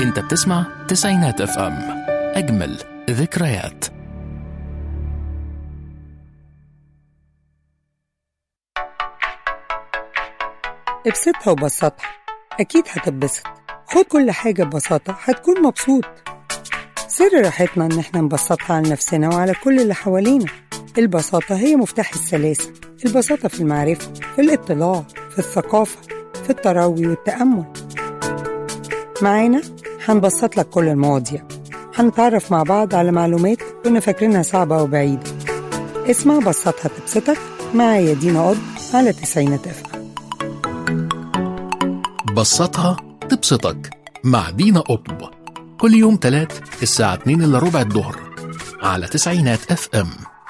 انت بتسمع تسعينات اف ام اجمل ذكريات ابسطها وبسطها أكيد هتتبسط خد كل حاجة ببساطة هتكون مبسوط سر راحتنا إن احنا نبسطها على نفسنا وعلى كل اللي حوالينا البساطة هي مفتاح السلاسة البساطة في المعرفة في الاطلاع في الثقافة في التروي والتأمل معانا هنبسط لك كل المواضيع هنتعرف مع بعض على معلومات كنا فاكرينها صعبة وبعيدة اسمع بسطها تبسطك معايا دينا قض على تسعينات اف بسطها تبسطك مع دينا قطب كل يوم تلات الساعة 2 إلا ربع الظهر على تسعينات اف ام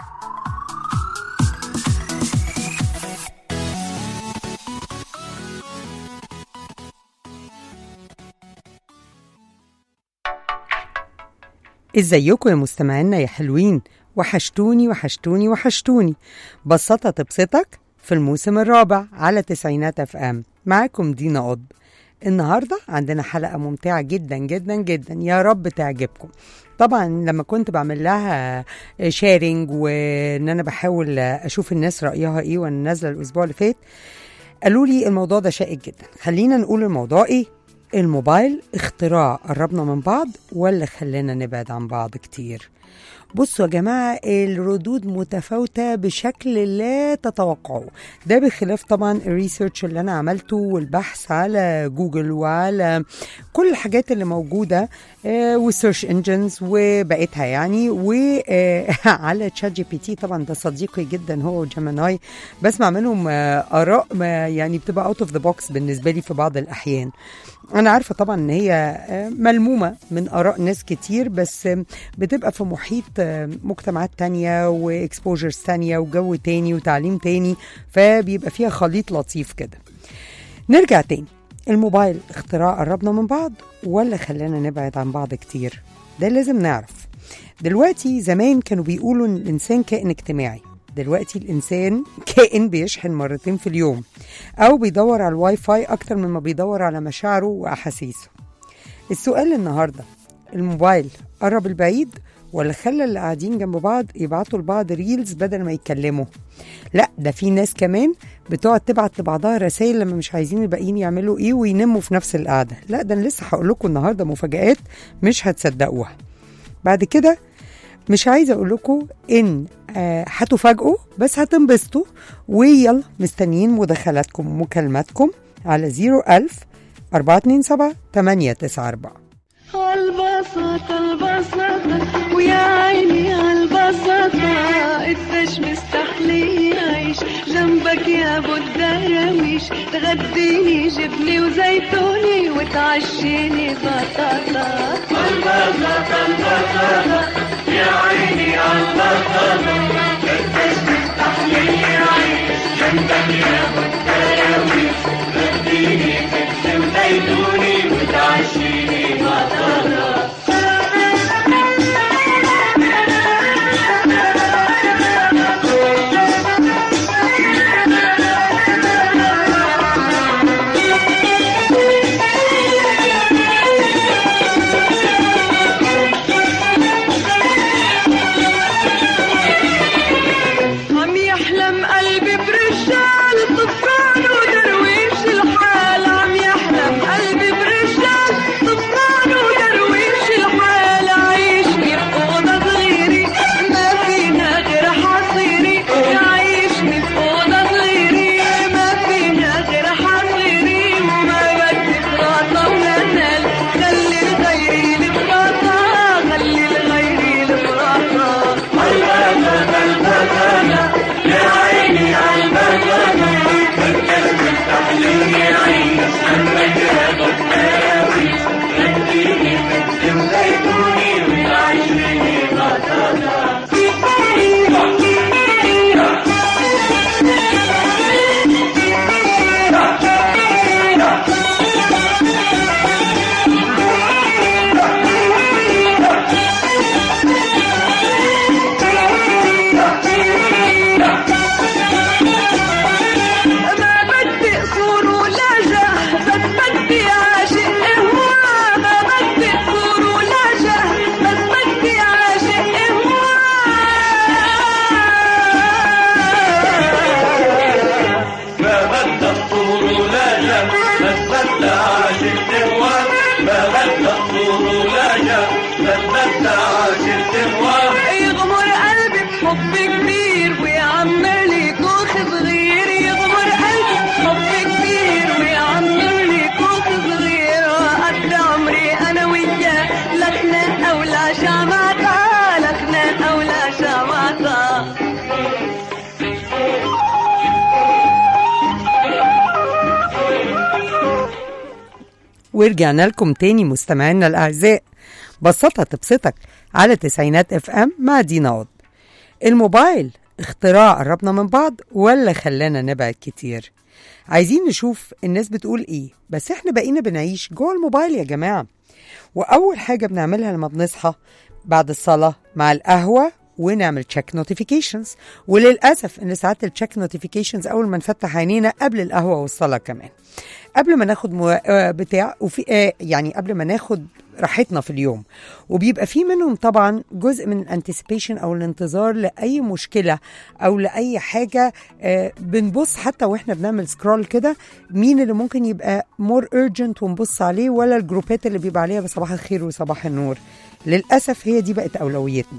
ازيكم يا مستمعينا يا حلوين وحشتوني وحشتوني وحشتوني بسطة تبسطك في الموسم الرابع على تسعينات اف ام معاكم دينا قض النهاردة عندنا حلقة ممتعة جدا جدا جدا يا رب تعجبكم طبعا لما كنت بعمل لها شيرنج وان انا بحاول اشوف الناس رأيها ايه وانا نازلة الاسبوع اللي فات قالوا لي الموضوع ده شائك جدا خلينا نقول الموضوع ايه الموبايل اختراع قربنا من بعض ولا خلانا نبعد عن بعض كتير بصوا يا جماعة الردود متفاوتة بشكل لا تتوقعوا ده بخلاف طبعا الريسيرش اللي أنا عملته والبحث على جوجل وعلى كل الحاجات اللي موجودة آه والسيرش انجنز وبقيتها يعني وعلى تشات جي بي تي طبعا ده صديقي جدا هو وجيميناي بسمع منهم آه آراء ما يعني بتبقى اوت اوف ذا بوكس بالنسبة لي في بعض الأحيان أنا عارفة طبعا إن هي آه ملمومة من آراء ناس كتير بس بتبقى في محيط مجتمعات تانية واكسبوجرز تانية وجو تاني وتعليم تاني فبيبقى فيها خليط لطيف كده نرجع تاني الموبايل اختراع قربنا من بعض ولا خلانا نبعد عن بعض كتير ده لازم نعرف دلوقتي زمان كانوا بيقولوا ان الانسان كائن اجتماعي دلوقتي الانسان كائن بيشحن مرتين في اليوم او بيدور على الواي فاي اكتر مما بيدور على مشاعره واحاسيسه السؤال النهارده الموبايل قرب البعيد ولا خلى اللي قاعدين جنب بعض يبعتوا لبعض ريلز بدل ما يتكلموا لا ده في ناس كمان بتقعد تبعت لبعضها رسائل لما مش عايزين الباقيين يعملوا ايه وينموا في نفس القعده لا ده انا لسه هقول لكم النهارده مفاجآت مش هتصدقوها بعد كده مش عايزه اقول لكم ان آه هتفاجئوا بس هتنبسطوا ويلا مستنيين مداخلاتكم ومكالماتكم على 01000 427 894 عالبساطة البساطة ويا عيني عالبساطة قديش مستحلي يعيش جنبك يا ابو الدراويش تغديني جبني وزيتوني وتعشيني بطاطا عالبساطة البساطة يا عيني عالبساطة قديش مستحلي يعيش جنبك يا ابو الدراويش تغديني جبني وزيتوني وتعشيني بطاطا عم يحلم قلبي برجال طفران ودرويش يغمر قلبي بحب كبير ويعمر لي كوخ صغير يغمر قلبي بحب كبير ويعمر لي كوخ صغير وقد عمري انا وياه لا خناقه ولا شمعة لا خناقه ولا شمعة ورجعنا لكم تاني مستمعينا الأعزاء بسطها تبسطك على تسعينات اف ام مع دينا عض الموبايل اختراع قربنا من بعض ولا خلانا نبعد كتير عايزين نشوف الناس بتقول ايه بس احنا بقينا بنعيش جوه الموبايل يا جماعة واول حاجة بنعملها لما بنصحى بعد الصلاة مع القهوة ونعمل تشيك نوتيفيكيشنز وللاسف ان ساعات التشيك نوتيفيكيشنز اول ما نفتح عينينا قبل القهوه والصلاه كمان قبل ما ناخد مو... آه، بتاع وفي آه، يعني قبل ما ناخد راحتنا في اليوم وبيبقى في منهم طبعا جزء من الانتسيبيشن او الانتظار لاي مشكله او لاي حاجه آه، بنبص حتى واحنا بنعمل سكرول كده مين اللي ممكن يبقى مور urgent ونبص عليه ولا الجروبات اللي بيبقى عليها بصباح الخير وصباح النور للاسف هي دي بقت اولويتنا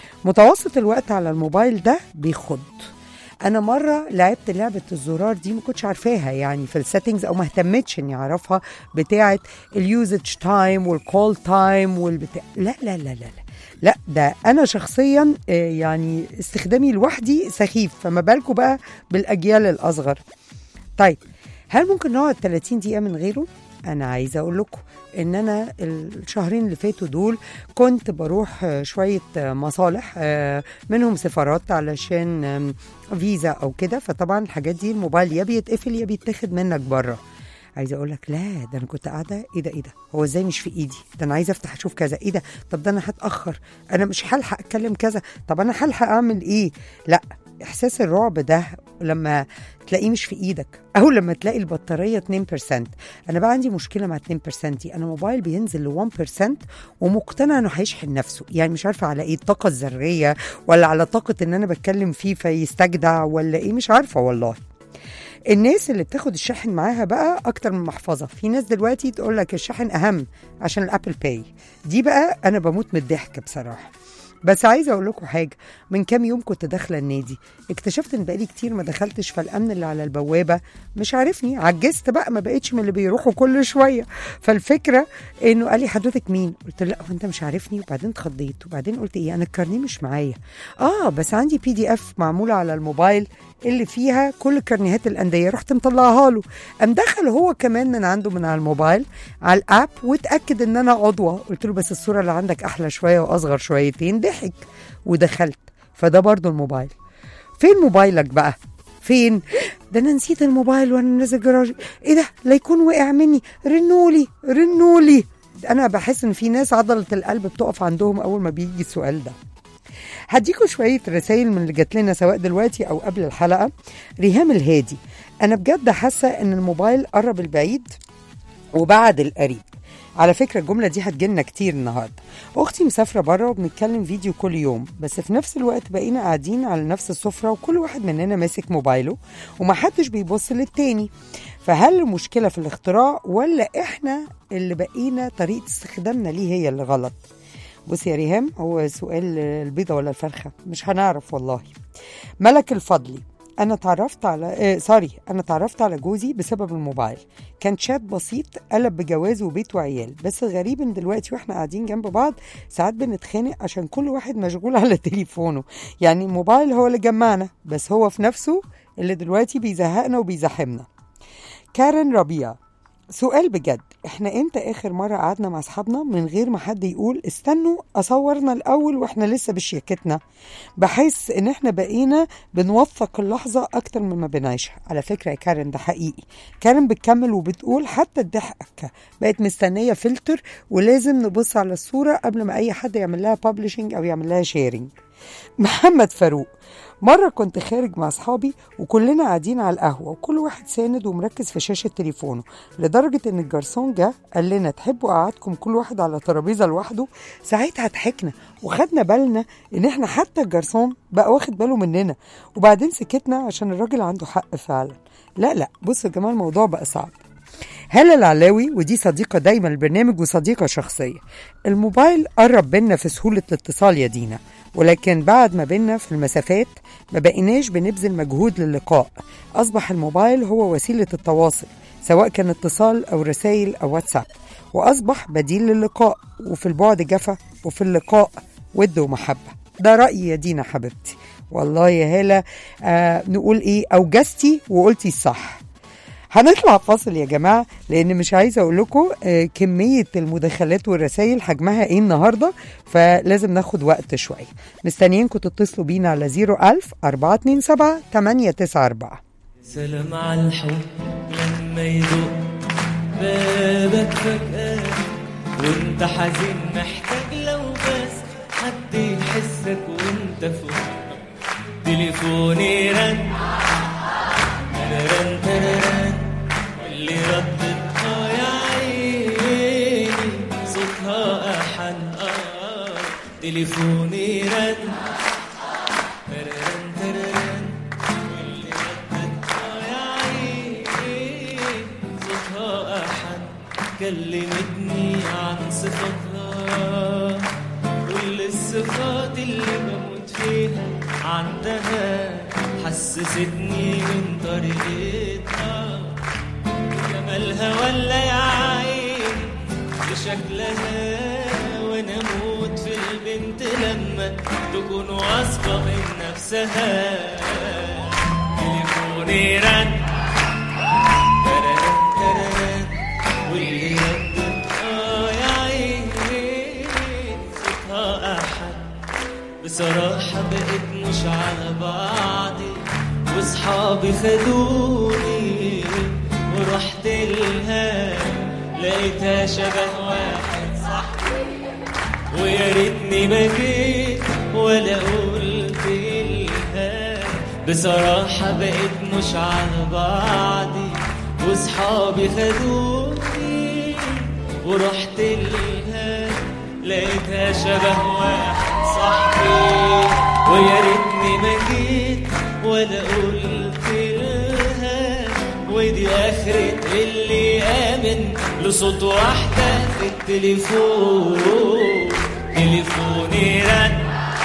متوسط الوقت على الموبايل ده بيخض انا مره لعبت لعبه الزرار دي ما كنتش عارفاها يعني في السيتنجز او ما اهتمتش اني اعرفها بتاعه اليوزج تايم والكول تايم والبتاع لا لا لا لا لا لا ده انا شخصيا آه، يعني استخدامي لوحدي سخيف فما بالكم بقى بالاجيال الاصغر طيب هل ممكن نقعد 30 دقيقه من غيره انا عايزه اقول لكم ان انا الشهرين اللي فاتوا دول كنت بروح آه، شويه آه، مصالح آه، منهم سفارات علشان آم، فيزا او كده فطبعا الحاجات دي الموبايل يا بيتقفل يا بيتاخد منك بره عايزه اقول لك لا ده انا كنت قاعده ايه ده ايه ده هو ازاي مش في ايدي ده انا عايزه افتح اشوف كذا ايه ده طب ده انا هتاخر انا مش هلحق اتكلم كذا طب انا هلحق اعمل ايه لا احساس الرعب ده لما تلاقيه مش في ايدك او لما تلاقي البطاريه 2% انا بقى عندي مشكله مع 2% دي انا موبايل بينزل ل 1% ومقتنع انه هيشحن نفسه يعني مش عارفه على ايه الطاقه الذريه ولا على طاقه ان انا بتكلم فيه فيستجدع ولا ايه مش عارفه والله الناس اللي بتاخد الشاحن معاها بقى اكتر من محفظه في ناس دلوقتي تقول لك الشاحن اهم عشان الابل باي دي بقى انا بموت من الضحك بصراحه بس عايزه اقول لكم حاجه من كام يوم كنت داخله النادي اكتشفت ان بقالي كتير ما دخلتش فالامن اللي على البوابه مش عارفني عجزت بقى ما بقتش من اللي بيروحوا كل شويه فالفكره انه قال لي حضرتك مين قلت له لا هو انت مش عارفني وبعدين اتخضيت وبعدين قلت ايه انا الكارنيه مش معايا اه بس عندي بي دي اف معموله على الموبايل اللي فيها كل كارنيهات الانديه رحت مطلعها له قام دخل هو كمان من عنده من على الموبايل على الاب واتاكد ان انا عضوه قلت له بس الصوره اللي عندك احلى شويه واصغر شويتين ضحك ودخلت فده برضو الموبايل فين موبايلك بقى فين ده انا نسيت الموبايل وانا نازل جراج ايه ده لا يكون وقع مني رنولي رنولي انا بحس ان في ناس عضله القلب بتقف عندهم اول ما بيجي السؤال ده هديكوا شوية رسائل من اللي جات لنا سواء دلوقتي أو قبل الحلقة ريهام الهادي أنا بجد حاسة إن الموبايل قرب البعيد وبعد القريب على فكرة الجملة دي هتجيلنا كتير النهاردة أختي مسافرة بره وبنتكلم فيديو كل يوم بس في نفس الوقت بقينا قاعدين على نفس السفرة وكل واحد مننا ماسك موبايله ومحدش بيبص للتاني فهل المشكلة في الاختراع ولا إحنا اللي بقينا طريقة استخدامنا ليه هي اللي غلط بصي يا ريهام هو سؤال البيضة ولا الفرخة مش هنعرف والله ملك الفضلي انا اتعرفت على آه سوري انا اتعرفت على جوزي بسبب الموبايل كان شات بسيط قلب بجواز وبيت وعيال بس الغريب ان دلوقتي واحنا قاعدين جنب بعض ساعات بنتخانق عشان كل واحد مشغول على تليفونه يعني الموبايل هو اللي جمعنا بس هو في نفسه اللي دلوقتي بيزهقنا وبيزاحمنا كارن ربيع سؤال بجد احنا امتى اخر مرة قعدنا مع اصحابنا من غير ما حد يقول استنوا اصورنا الاول واحنا لسه بشياكتنا بحس ان احنا بقينا بنوثق اللحظة اكتر مما بنعيشها على فكرة يا كارن ده حقيقي كارن بتكمل وبتقول حتى الضحكة بقت مستنية فلتر ولازم نبص على الصورة قبل ما اي حد يعمل لها بابليشنج او يعمل لها شيرنج محمد فاروق مرة كنت خارج مع أصحابي وكلنا قاعدين على القهوة وكل واحد ساند ومركز في شاشة تليفونه لدرجة إن الجرسون جه قال لنا تحبوا قعدكم كل واحد على ترابيزة لوحده ساعتها ضحكنا وخدنا بالنا إن إحنا حتى الجرسون بقى واخد باله مننا وبعدين سكتنا عشان الراجل عنده حق فعلا لا لا بصوا يا جماعة الموضوع بقى صعب هالة العلاوي ودي صديقة دايما البرنامج وصديقة شخصية الموبايل قرب بينا في سهولة الاتصال يا دينا ولكن بعد ما بينا في المسافات ما بقيناش بنبذل مجهود للقاء أصبح الموبايل هو وسيلة التواصل سواء كان اتصال أو رسائل أو واتساب وأصبح بديل للقاء وفي البعد جفا وفي اللقاء ود ومحبة ده رأيي يا دينا حبيبتي والله يا هالة آه نقول إيه أوجزتي وقلتي الصح هنطلع فاصل يا جماعة لأن مش عايزة أقول لكم آه، كمية المداخلات والرسائل حجمها إيه النهاردة فلازم ناخد وقت شوية مستنيينكم تتصلوا بينا على 01000 427 894 سلام على الحب لما يدق بابك فجأة وانت حزين محتاج لو بس حد يحسك وانت فوق تليفوني رن تررن تررن واللي ردت اه يا عيني صوتها احن اه تليفوني رن تررن تررن واللي ردت اه يا عيني صوتها احن كلمتني عن صفاتها كل الصفات اللي بموت فيها عندها حسستني من طريقتها جمالها ولا يا عيني بشكلها وانا اموت في البنت لما تكون واثقه من نفسها تليفوني رن تررن تررن واللي ردت اه يا عيني صوتها احد بصراحة بقيت مش على بعضي وصحابي خدوني ورحت لها لقيتها شبه واحد صاحبي ويا ريتني ما جيت ولا قلت لها بصراحة بقيت مش على بعضي وصحابي خدوني ورحت لها لقيتها شبه واحد صاحبي ويا ريتني ما جيت ولا قلت لها ودي اخرة اللي امن لصوت واحدة في التليفون تليفوني رن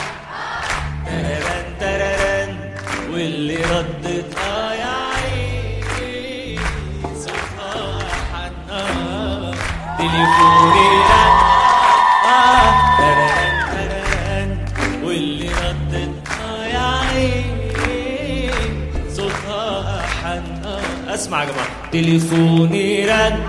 تررن تررن واللي ردت اه يا عيني صوتها حن آه تليفوني رن اه تررن تررن واللي ردت اه يا عيني صوتها حن آه اسمع يا جماعه تليفوني رن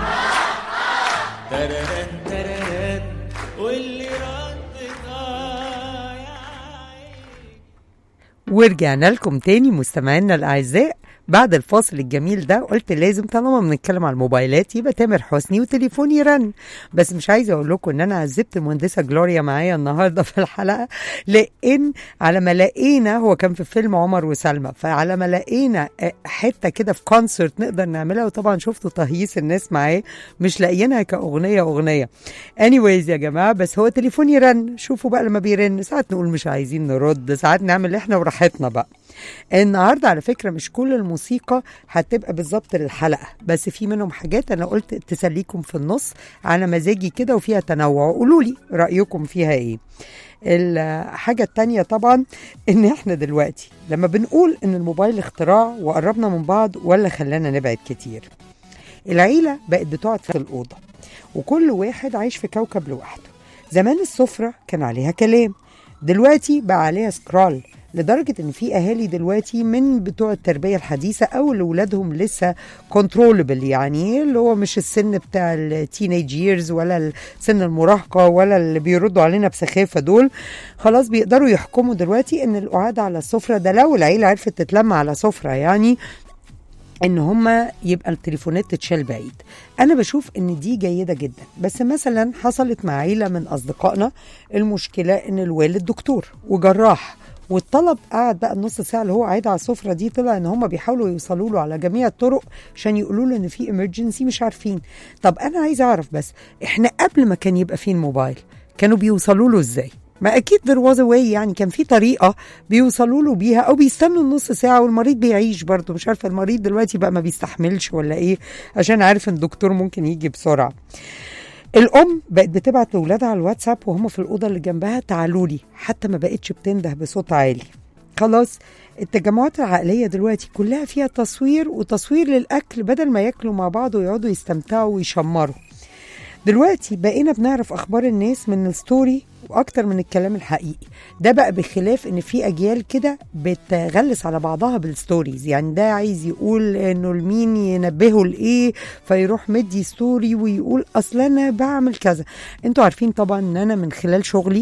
تررن تررن واللي ردت اه يا عيني ورجعنا لكم تاني مستمعينا الأعزاء بعد الفاصل الجميل ده قلت لازم طالما بنتكلم على الموبايلات يبقى تامر حسني وتليفوني رن بس مش عايزه اقول لكم ان انا عذبت المهندسه جلوريا معايا النهارده في الحلقه لان على ما لقينا هو كان في فيلم عمر وسلمى فعلى ما لقينا آه، حته كده في كونسرت نقدر نعملها وطبعا شفتوا تهييس الناس معاه مش لاقيينها كاغنيه اغنيه anyways يا جماعه بس هو تليفوني رن شوفوا بقى لما بيرن ساعات نقول مش عايزين نرد ساعات نعمل احنا وراحتنا بقى النهارده على فكره مش كل الموسيقى هتبقى بالظبط للحلقه بس في منهم حاجات انا قلت تسليكم في النص على مزاجي كده وفيها تنوع قولوا لي رايكم فيها ايه الحاجة التانية طبعا ان احنا دلوقتي لما بنقول ان الموبايل اختراع وقربنا من بعض ولا خلانا نبعد كتير العيلة بقت بتقعد في الأوضة وكل واحد عايش في كوكب لوحده زمان السفرة كان عليها كلام دلوقتي بقى عليها سكرول لدرجة ان في اهالي دلوقتي من بتوع التربية الحديثة او اللي ولادهم لسه كنترولبل يعني اللي هو مش السن بتاع التينيج ييرز ولا سن المراهقة ولا اللي بيردوا علينا بسخافة دول خلاص بيقدروا يحكموا دلوقتي ان القعاد على السفرة ده لو العيلة عرفت تتلم على سفرة يعني ان هما يبقى التليفونات تتشال بعيد انا بشوف ان دي جيده جدا بس مثلا حصلت مع عيله من اصدقائنا المشكله ان الوالد دكتور وجراح والطلب قعد بقى النص ساعه اللي هو قاعد على السفره دي طلع ان هم بيحاولوا يوصلوا له على جميع الطرق عشان يقولوا له ان في امرجنسي مش عارفين طب انا عايزه اعرف بس احنا قبل ما كان يبقى فيه الموبايل كانوا بيوصلوا له ازاي ما اكيد there was a way يعني كان في طريقه بيوصلوا له بيها او بيستنوا النص ساعه والمريض بيعيش برضه مش عارفه المريض دلوقتي بقى ما بيستحملش ولا ايه عشان عارف ان الدكتور ممكن يجي بسرعه الام بقت بتبعت لاولادها على الواتساب وهم في الاوضه اللي جنبها تعالوا لي حتى ما بقتش بتنده بصوت عالي خلاص التجمعات العائليه دلوقتي كلها فيها تصوير وتصوير للاكل بدل ما ياكلوا مع بعض ويقعدوا يستمتعوا ويشمروا دلوقتي بقينا بنعرف اخبار الناس من الستوري واكتر من الكلام الحقيقي ده بقى بخلاف ان في اجيال كده بتغلس على بعضها بالستوريز يعني ده عايز يقول انه المين ينبهه لايه فيروح مدي ستوري ويقول اصل انا بعمل كذا انتوا عارفين طبعا ان انا من خلال شغلي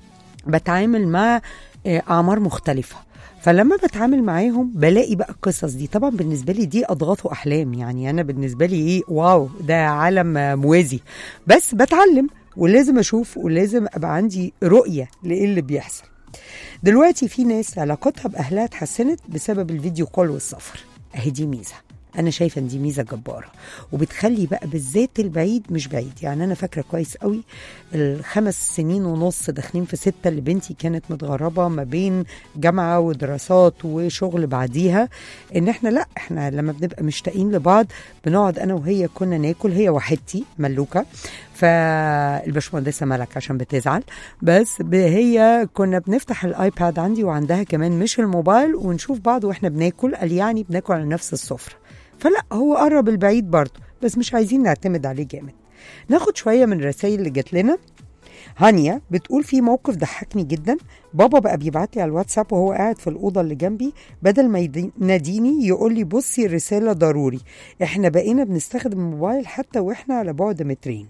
بتعامل مع آه، اعمار مختلفه فلما بتعامل معاهم بلاقي بقى القصص دي طبعا بالنسبه لي دي اضغاث واحلام يعني انا بالنسبه لي ايه واو ده عالم آه، موازي بس بتعلم ولازم اشوف ولازم ابقى عندي رؤيه لايه اللي بيحصل دلوقتي في ناس علاقتها باهلها اتحسنت بسبب الفيديو كول والسفر اهي دي ميزه انا شايفه ان دي ميزه جباره وبتخلي بقى بالذات البعيد مش بعيد يعني انا فاكره كويس قوي الخمس سنين ونص داخلين في سته اللي بنتي كانت متغربه ما بين جامعه ودراسات وشغل بعديها ان احنا لا احنا لما بنبقى مشتاقين لبعض بنقعد انا وهي كنا ناكل هي وحدتي ملوكه فالباشمهندسه ملك عشان بتزعل بس ب- هي كنا بنفتح الايباد عندي وعندها كمان مش الموبايل ونشوف بعض واحنا بناكل قال يعني بناكل على نفس السفره فلا هو قرب البعيد برضه بس مش عايزين نعتمد عليه جامد ناخد شويه من الرسائل اللي جات لنا هانيا بتقول في موقف ضحكني جدا بابا بقى بيبعت لي على الواتساب وهو قاعد في الاوضه اللي جنبي بدل ما يدي- يناديني يقول لي بصي الرساله ضروري احنا بقينا بنستخدم الموبايل حتى واحنا على بعد مترين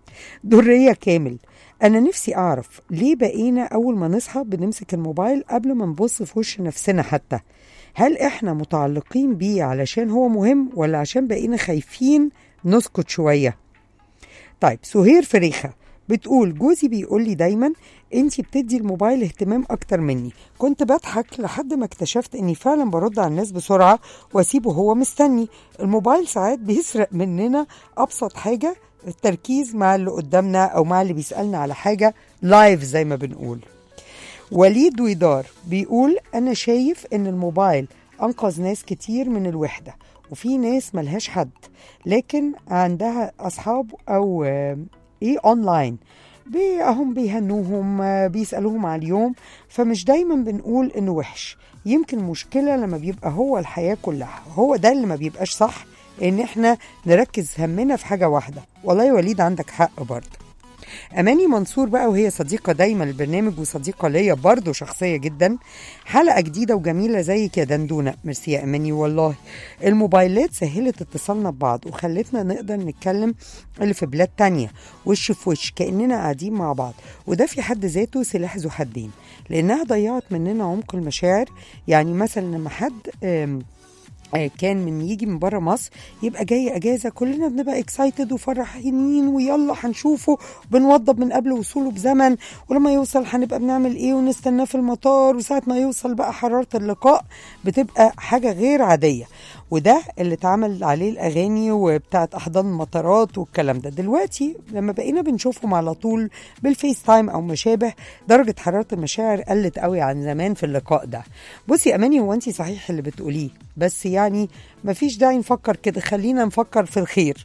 درية كامل أنا نفسي أعرف ليه بقينا أول ما نصحى بنمسك الموبايل قبل ما نبص في وش نفسنا حتى هل إحنا متعلقين بيه علشان هو مهم ولا عشان بقينا خايفين نسكت شوية طيب سهير فريخة بتقول جوزي بيقول لي دايما انتي بتدي الموبايل اهتمام اكتر مني كنت بضحك لحد ما اكتشفت اني فعلا برد على الناس بسرعة واسيبه هو مستني الموبايل ساعات بيسرق مننا ابسط حاجة التركيز مع اللي قدامنا او مع اللي بيسألنا على حاجة لايف زي ما بنقول وليد ويدار بيقول أنا شايف إن الموبايل أنقذ ناس كتير من الوحدة وفي ناس ملهاش حد لكن عندها أصحاب أو آه، إيه أونلاين بي- هم بيهنوهم آه، بيسألوهم على اليوم فمش دايما بنقول إنه وحش يمكن مشكلة لما بيبقى هو الحياة كلها هو ده اللي ما بيبقاش صح إن إحنا نركز همنا في حاجة واحدة والله يا وليد عندك حق برضه اماني منصور بقى وهي صديقه دايما للبرنامج وصديقه ليا برضه شخصيه جدا حلقه جديده وجميله زيك يا دندونه ميرسي يا اماني والله الموبايلات سهلت اتصالنا ببعض وخلتنا نقدر نتكلم اللي في بلاد تانية وش في وش كاننا قاعدين مع بعض وده في حد ذاته سلاح ذو حدين لانها ضيعت مننا عمق المشاعر يعني مثلا لما حد آم، آه، كان من يجي من بره مصر يبقى جاي اجازه كلنا بنبقى اكسايتد وفرحانين ويلا هنشوفه بنوضب من قبل وصوله بزمن ولما يوصل هنبقى بنعمل ايه ونستناه في المطار وساعه ما يوصل بقى حراره اللقاء بتبقى حاجه غير عاديه وده اللي اتعمل عليه الاغاني وبتاعت احضان المطارات والكلام ده دلوقتي لما بقينا بنشوفهم على طول بالفيس تايم او ما شابه درجه حراره المشاعر قلت قوي عن زمان في اللقاء ده بصي يا اماني هو انت صحيح اللي بتقوليه بس يعني مفيش داعي نفكر كده خلينا نفكر في الخير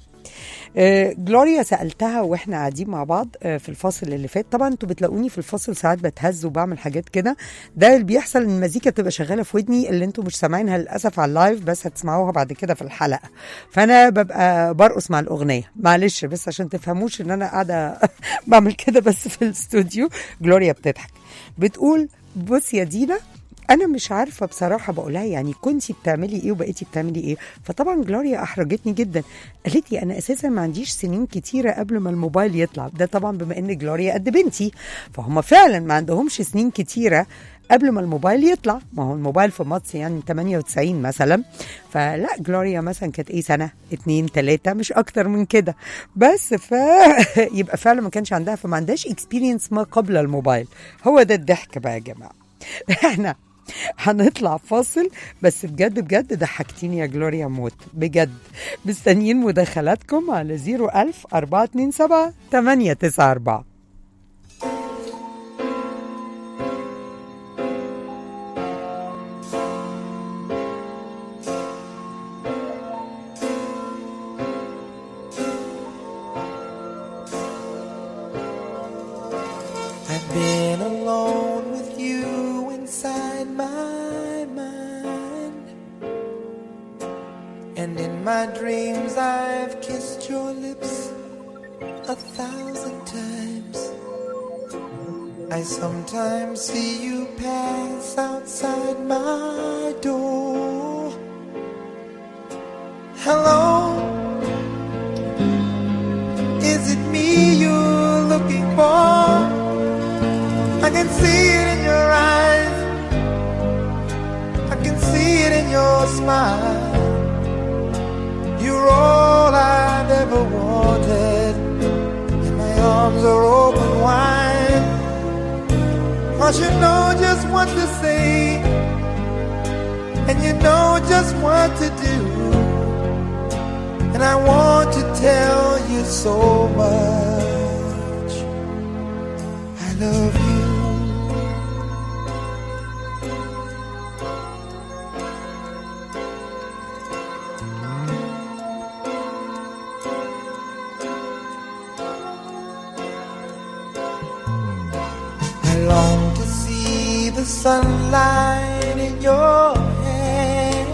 آه، جلوريا سالتها واحنا قاعدين مع بعض آه، في الفاصل اللي فات طبعا انتوا بتلاقوني في الفاصل ساعات بتهز وبعمل حاجات كده ده اللي بيحصل ان المزيكا بتبقى شغاله في ودني اللي انتوا مش سامعينها للاسف على اللايف بس هتسمعوها بعد كده في الحلقه فانا ببقى برقص مع الاغنيه معلش بس عشان تفهموش ان انا قاعده بعمل كده بس في الاستوديو جلوريا بتضحك بتقول بص يا دينا انا مش عارفه بصراحه بقولها يعني كنتي بتعملي ايه وبقيتي بتعملي ايه فطبعا جلوريا احرجتني جدا قالت لي انا اساسا ما عنديش سنين كتيره قبل ما الموبايل يطلع ده طبعا بما ان جلوريا قد بنتي فهم فعلا ما عندهمش سنين كتيره قبل ما الموبايل يطلع ما هو الموبايل في مصر يعني 98 مثلا فلا جلوريا مثلا كانت ايه سنه اتنين تلاته مش اكتر من كده بس ف يبقى فعلا ما كانش عندها فما عندهاش اكسبيرينس ما قبل الموبايل هو ده الضحك بقى يا جماعه احنا هنطلع فاصل بس بجد بجد ضحكتيني يا جلوريا موت بجد مستنيين مداخلاتكم على 01000 427 894 my dreams I've kissed your lips a thousand times. I sometimes see you pass outside my door. Hello, is it me you're looking for? I can see it in your eyes. I can see it in your smile. You're all I've ever wanted, and my arms are open wide. Cause you know just what to say, and you know just what to do. And I want to tell you so much. I love you. I long to see the sunlight in your hair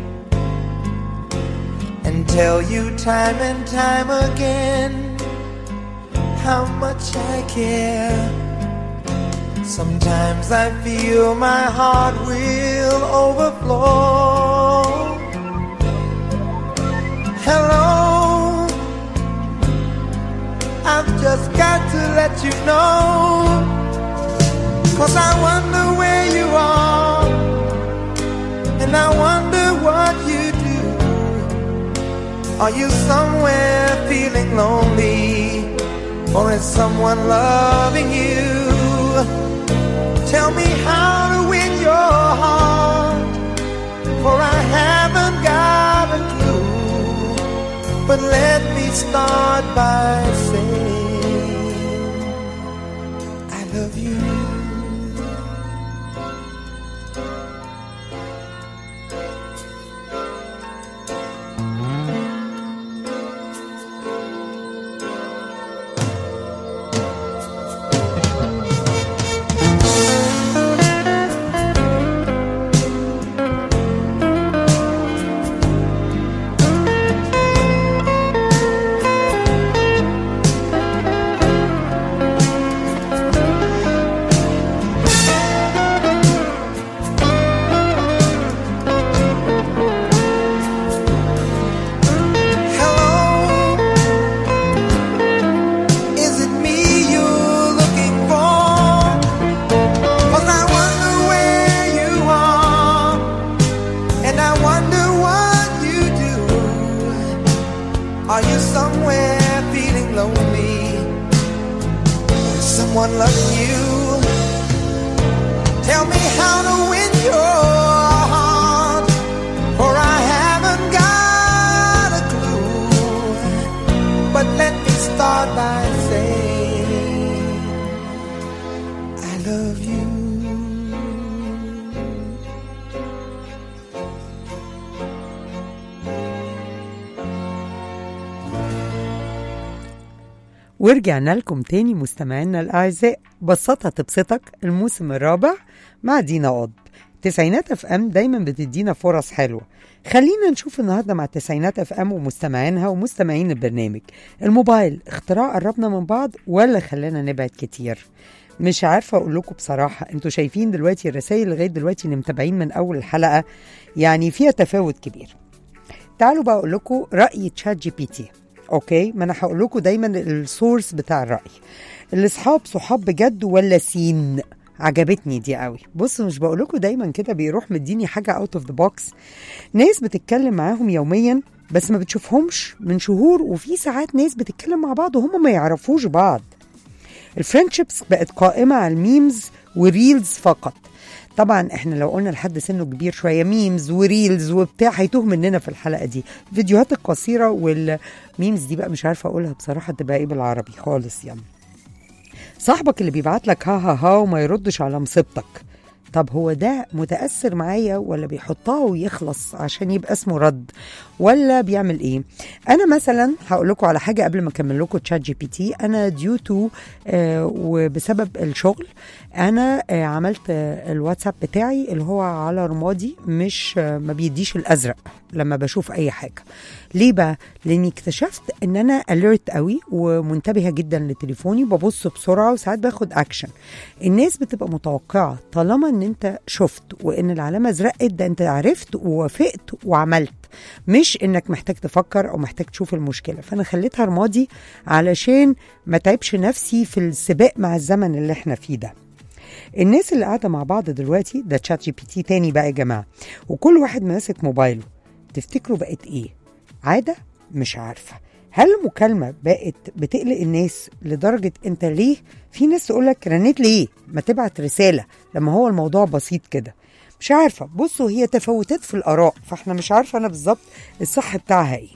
and tell you time and time again how much I care. Sometimes I feel my heart will overflow. Hello, I've just got to let you know. Cause I wonder where you are, and I wonder what you do. Are you somewhere feeling lonely, or is someone loving you? Tell me how to win your heart, for I haven't got a clue. But let me start by saying, I love you. Hello, is it me you're looking for? 'Cause I wonder where you are, and I wonder what you do. Are you somewhere feeling lonely? Is someone loving you? Tell me how to win your heart, for I haven't got a clue. But let me start by saying, I love you. ورجعنا لكم تاني مستمعينا الأعزاء بسطها تبسطك الموسم الرابع مع دينا قطب تسعينات اف ام دايما بتدينا فرص حلوة خلينا نشوف النهاردة مع تسعينات اف ام ومستمعينها ومستمعين البرنامج الموبايل اختراع قربنا من بعض ولا خلانا نبعد كتير مش عارفة أقول لكم بصراحة انتوا شايفين دلوقتي الرسائل لغاية دلوقتي اللي متابعين من أول الحلقة يعني فيها تفاوت كبير تعالوا بقى أقول لكم رأي تشات جي بي تي اوكي ما انا هقول لكم دايما السورس بتاع الراي الاصحاب صحاب بجد ولا سين عجبتني دي قوي بصوا مش بقول لكم دايما كده بيروح مديني حاجه اوت اوف ذا بوكس ناس بتتكلم معاهم يوميا بس ما بتشوفهمش من شهور وفي ساعات ناس بتتكلم مع بعض وهم ما يعرفوش بعض الفريندشيبس بقت قائمه على الميمز وريلز فقط طبعا احنا لو قلنا لحد سنه كبير شويه ميمز وريلز وبتاع هيتوه مننا في الحلقه دي الفيديوهات القصيره والميمز دي بقى مش عارفه اقولها بصراحه تبقى ايه بالعربي خالص يعني صاحبك اللي بيبعت لك ها ها ها وما يردش على مصيبتك طب هو ده متاثر معايا ولا بيحطها ويخلص عشان يبقى اسمه رد ولا بيعمل ايه انا مثلا هقول لكم على حاجه قبل ما اكمل لكم تشات جي بي تي انا ديو تو وبسبب الشغل انا آه عملت آه الواتساب بتاعي اللي هو على رمادي مش آه ما بيديش الازرق لما بشوف اي حاجه ليه بقى لاني اكتشفت ان انا اليرت قوي ومنتبهه جدا لتليفوني ببص بسرعه وساعات باخد اكشن الناس بتبقى متوقعه طالما ان انت شفت وان العلامه زرقت ده انت عرفت ووافقت وعملت مش انك محتاج تفكر او محتاج تشوف المشكله فانا خليتها رمادي علشان ما تعبش نفسي في السباق مع الزمن اللي احنا فيه ده الناس اللي قاعده مع بعض دلوقتي ده تشات جي بي تي تاني بقى يا جماعه وكل واحد ماسك موبايله تفتكروا بقت ايه عاده مش عارفه هل المكالمه بقت بتقلق الناس لدرجه انت ليه في ناس تقول لك رنيت ليه ما تبعت رساله لما هو الموضوع بسيط كده مش عارفه بصوا هي تفاوتات في الاراء فاحنا مش عارفه انا بالظبط الصح بتاعها ايه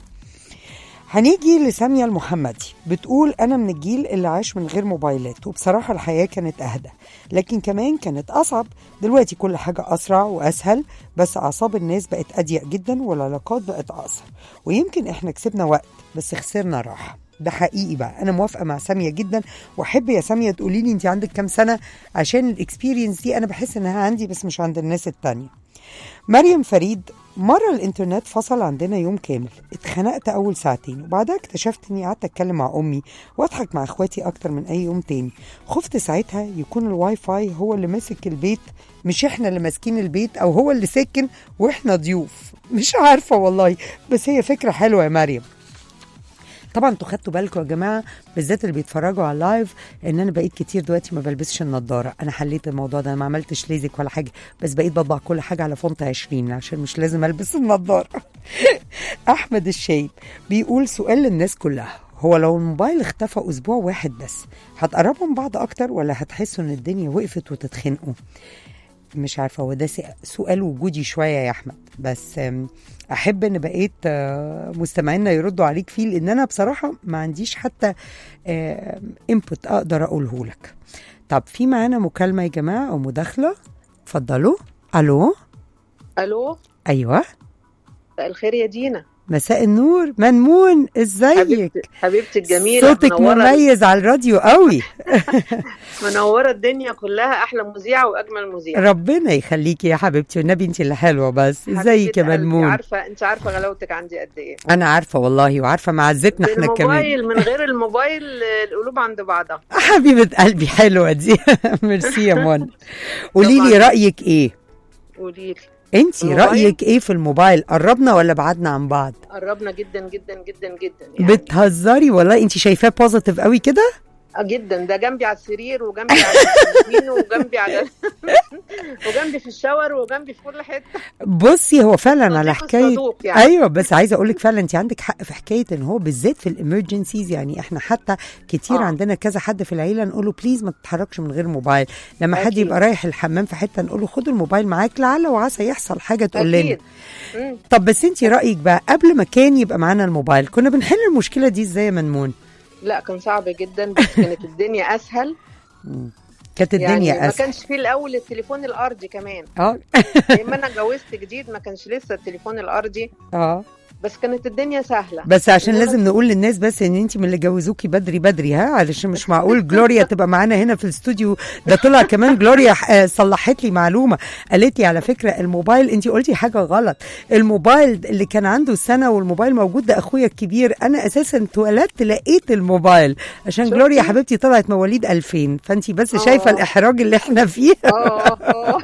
هنيجي لسامية المحمدي بتقول أنا من الجيل اللي عاش من غير موبايلات وبصراحة الحياة كانت أهدى لكن كمان كانت أصعب دلوقتي كل حاجة أسرع وأسهل بس أعصاب الناس بقت أضيق جدا والعلاقات بقت أقصر ويمكن إحنا كسبنا وقت بس خسرنا راحة ده حقيقي بقى انا موافقه مع ساميه جدا واحب يا ساميه تقولي لي انت عندك كام سنه عشان الاكسبيرينس دي انا بحس انها عندي بس مش عند الناس التانية مريم فريد مرة الانترنت فصل عندنا يوم كامل اتخنقت اول ساعتين وبعدها اكتشفت اني قعدت اتكلم مع امي واضحك مع اخواتي اكتر من اي يوم تاني خفت ساعتها يكون الواي فاي هو اللي ماسك البيت مش احنا اللي ماسكين البيت او هو اللي ساكن واحنا ضيوف مش عارفة والله بس هي فكرة حلوة يا مريم طبعا انتوا خدتوا بالكم يا جماعه بالذات اللي بيتفرجوا على اللايف ان انا بقيت كتير دلوقتي ما بلبسش النضاره انا حليت الموضوع ده أنا ما عملتش ليزك ولا حاجه بس بقيت بطبع كل حاجه على فونت 20 عشان مش لازم البس النضاره احمد الشايب بيقول سؤال للناس كلها هو لو الموبايل اختفى اسبوع واحد بس هتقربوا من بعض اكتر ولا هتحسوا ان الدنيا وقفت وتتخنقوا مش عارفه هو ده س- سؤال وجودي شويه يا احمد بس أم، احب ان بقيت آه، مستمعينا يردوا عليك فيه لان انا بصراحه ما عنديش حتى انبوت اقدر اقوله لك طب في معانا مكالمه يا جماعه او مداخله اتفضلوا الو الو ايوه مساء الخير يا دينا مساء النور منمون ازيك حبيبتي حبيبتي الجميله صوتك منوره مميز على الراديو قوي منوره الدنيا كلها احلى مذيعه واجمل مذيعه ربنا يخليكي يا حبيبتي والنبي انت اللي حلوه بس ازيك يا حبيبة قلبي، منمون عارفه انت عارفه غلاوتك عندي قد ايه انا عارفه والله وعارفه معزتنا احنا كمان الموبايل من غير الموبايل القلوب عند بعضها حبيبه قلبي حلوه دي ميرسي يا منى قولي لي طبعاً. رايك ايه قولي لي انت الموبايل؟ رايك ايه في الموبايل قربنا ولا بعدنا عن بعض قربنا جدا جدا جدا جدا يعني بتهزري والله انت شايفاه بوزيتيف قوي كده آه جدا ده جنبي على السرير وجنبي على اليمين وجنبي على وجنبي في الشاور وجنبي في كل حته بصي هو فعلا على صديق حكايه الصدوق يعني. ايوه بس عايزه اقول لك فعلا انت عندك حق في حكايه ان هو بالذات في الامرجنسيز يعني احنا حتى كتير آه. عندنا كذا حد في العيله نقول له بليز ما تتحركش من غير موبايل لما حد أكيد. يبقى رايح الحمام في حته نقول له خد الموبايل معاك لعل وعسى يحصل حاجه تقول لنا اكيد مم. طب بس انت رايك بقى قبل ما كان يبقى معانا الموبايل كنا بنحل المشكله دي ازاي يا منمون لا كان صعب جدا بس كانت الدنيا اسهل كانت الدنيا يعني ما اسهل كانش فيه الاول التليفون الارضي كمان اه لما انا اتجوزت جديد ما كانش لسه التليفون الارضي اه بس كانت الدنيا سهله بس عشان إنما- لازم نقول للناس بس ان انت من اللي جوزوكي بدري بدري ها علشان مش معقول جلوريا تبقى معانا هنا في الاستوديو ده طلع كمان جلوريا آه، صلحت لي معلومه قالت لي على فكره الموبايل انت قلتي حاجه غلط الموبايل اللي كان عنده سنه والموبايل موجود ده اخويا الكبير انا اساسا اتولدت لقيت الموبايل عشان شفتي؟ جلوريا حبيبتي طلعت مواليد 2000 فانت بس آه. شايفه الاحراج اللي احنا فيه اه اه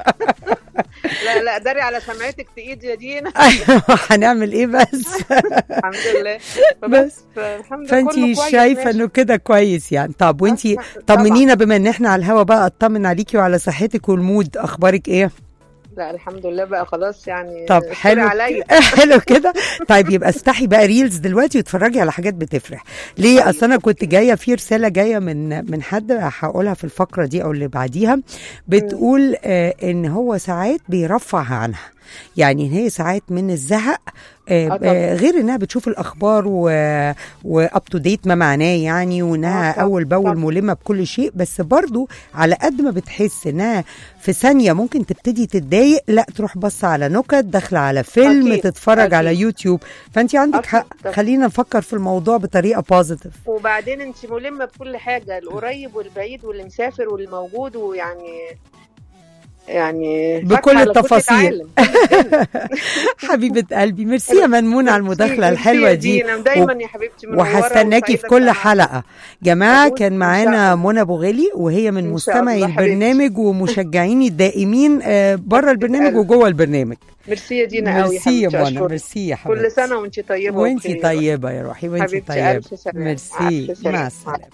لا لا داري على سمعتك تقيد يا دينا ايوه هنعمل ايه بس الحمد لله بس. الحمد لله فانت كله كويس شايفه ماشي. انه كده كويس يعني طب وانت طبعاً. طمنينا بما ان احنا على الهوا بقى اطمن عليكي وعلى صحتك والمود اخبارك ايه لا الحمد لله بقى خلاص يعني طب اشتري حلو عليا حلو كده طيب يبقى افتحي بقى ريلز دلوقتي واتفرجي على حاجات بتفرح ليه طيب، اصل انا كنت جايه في رساله جايه من من حد هقولها في الفقره دي او اللي بعديها بتقول آه ان هو ساعات بيرفع عنها يعني هي ساعات من الزهق آه، آه طبعاً. آه، غير انها بتشوف الاخبار و واب تو ديت ما معناه يعني وانها آه طبعاً، اول باول طبعاً. ملمه بكل شيء بس برضو على قد ما بتحس انها في ثانيه ممكن تبتدي تتضايق لا تروح بص على نكت داخله على فيلم أكيد، تتفرج أكيد. على يوتيوب فانت عندك أكيد حق طبعاً. خلينا نفكر في الموضوع بطريقه بوزيتيف وبعدين انت ملمه بكل حاجه القريب والبعيد واللي مسافر واللي موجود ويعني يعني بكل فاتحة على التفاصيل. العالم، كل الدنيا. حبيبه قلبي ميرسي يا منمون على المداخله ميرسي الحلوه يا دي دينا، دايما يا حبيبتي منورة وهستناكي في وسعيدة كل بسماعك. حلقه جماعه أقول كان إن معانا شاء الله. منى ابو غالي وهي من إن شاء مستمعي الله حبيبتي. البرنامج ومشجعيني الدائمين آه، بره البرنامج قلبي. وجوه البرنامج ميرسي يا دينا قوي ميرسي يا حبيبتي منى أشكرك. ميرسي يا كل حبيبتي سنه وانت طيبه وانتي وبخير. طيبه يا روحي وانتي حبيبتي طيبه ألف سلامة. ميرسي ألف سلامة. مع السلامه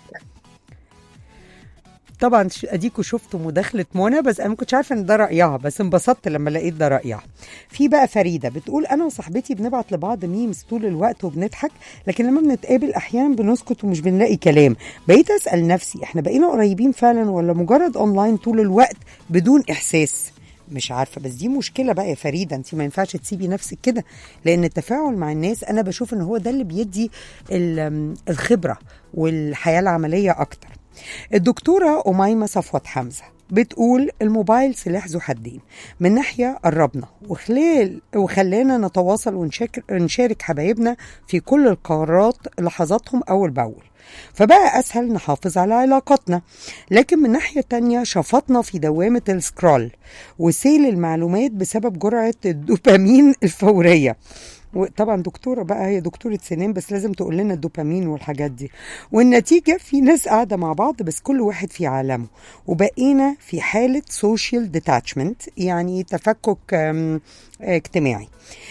طبعا ش- اديكوا شفتوا مداخله منى بس انا ما كنتش عارفه ان ده رايها بس انبسطت لما لقيت ده رايها في بقى فريده بتقول انا وصاحبتي بنبعت لبعض ميمز طول الوقت وبنضحك لكن لما بنتقابل احيانا بنسكت ومش بنلاقي كلام بقيت اسال نفسي احنا بقينا قريبين فعلا ولا مجرد اونلاين طول الوقت بدون احساس مش عارفه بس دي مشكله بقى يا فريده انت ما ينفعش تسيبي نفسك كده لان التفاعل مع الناس انا بشوف ان هو ده اللي بيدي ال- الخبره والحياه العمليه اكتر الدكتورة أميمة صفوت حمزة بتقول الموبايل سلاح ذو حدين من ناحية قربنا وخلال وخلانا نتواصل ونشارك, نشارك حبايبنا في كل القرارات لحظاتهم أول بأول فبقى أسهل نحافظ على علاقاتنا لكن من ناحية تانية شفطنا في دوامة السكرول وسيل المعلومات بسبب جرعة الدوبامين الفورية وطبعا دكتوره بقى هي دكتوره سنان بس لازم تقول لنا الدوبامين والحاجات دي والنتيجه في ناس قاعده مع بعض بس كل واحد في عالمه وبقينا في حاله سوشيال ديتاتشمنت يعني تفكك آم، اجتماعي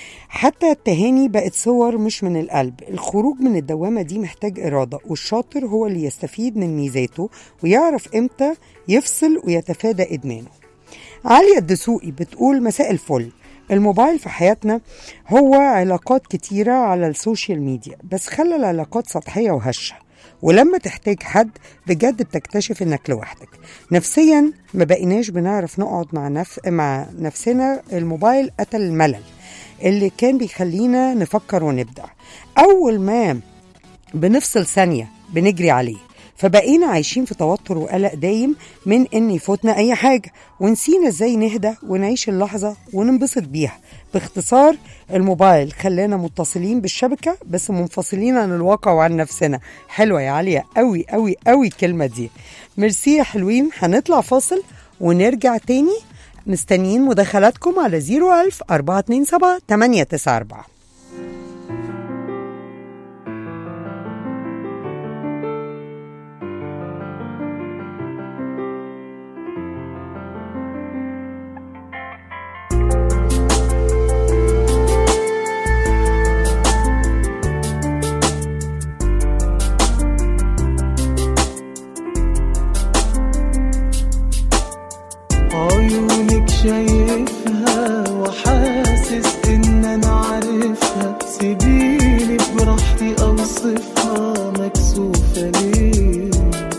حتى التهاني بقت صور مش من القلب الخروج من الدوامة دي محتاج إرادة والشاطر هو اللي يستفيد من ميزاته ويعرف إمتى يفصل ويتفادى إدمانه عالية الدسوقي بتقول مساء الفل الموبايل في حياتنا هو علاقات كتيرة على السوشيال ميديا بس خلى العلاقات سطحية وهشة ولما تحتاج حد بجد بتكتشف انك لوحدك نفسيا ما بقيناش بنعرف نقعد مع, نف... مع نفسنا الموبايل قتل الملل اللي كان بيخلينا نفكر ونبدع اول ما بنفصل ثانية بنجري عليه فبقينا عايشين في توتر وقلق دايم من ان يفوتنا اي حاجة ونسينا ازاي نهدى ونعيش اللحظة وننبسط بيها باختصار الموبايل خلانا متصلين بالشبكة بس منفصلين عن الواقع وعن نفسنا حلوة يا عليا قوي قوي قوي الكلمة دي ميرسي يا حلوين هنطلع فاصل ونرجع تاني مستنيين مداخلاتكم على 01000 427 894 عيونك شايفها وحاسس ان انا عارفها سيبيني براحتي اوصفها مكسوفة ليه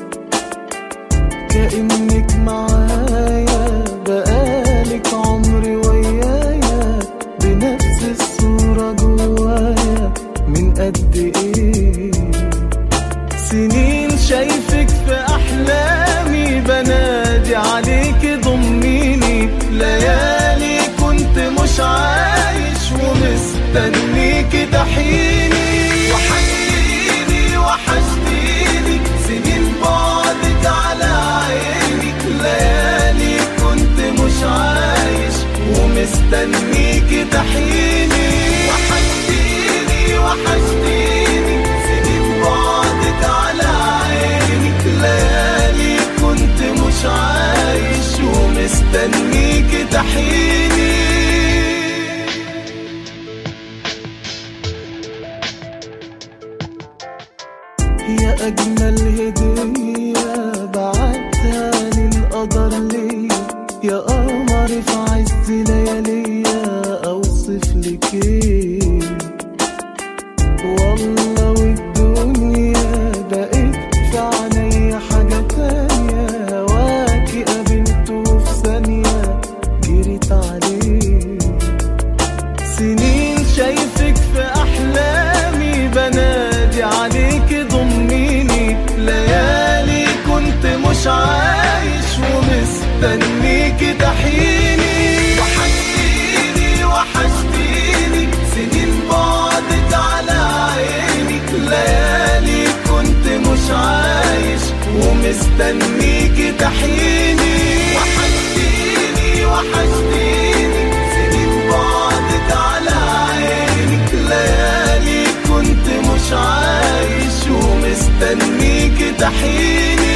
كأنك معايا بقالك عمري ويايا بنفس الصورة جوايا من قد ايه سنين شايفك في احلامي بنادي عليك ضميني ليالي كنت مش عايش ومستنيك تحيني وحشتيني وحشتيني سنين بعدك على عيني ليالي كنت مش عايش ومستنيك تحيني وحشتيني وحشتيني سنين بعدك على عيني ليالي كنت مش عايش ومستنيك تحيني يا أجمل هدية بعتها للقدر ليا يا قمر في عز لياليا أوصف لك إيه والله والدنيا بقت في عينيا حاجة تانية هواكي قابلته في ثانية جريت عليه عايش ومستنيك تحيني وحشتيني وحشتيني سنين بعدت على عينك ليالي كنت مش عايش ومستنيك تحيني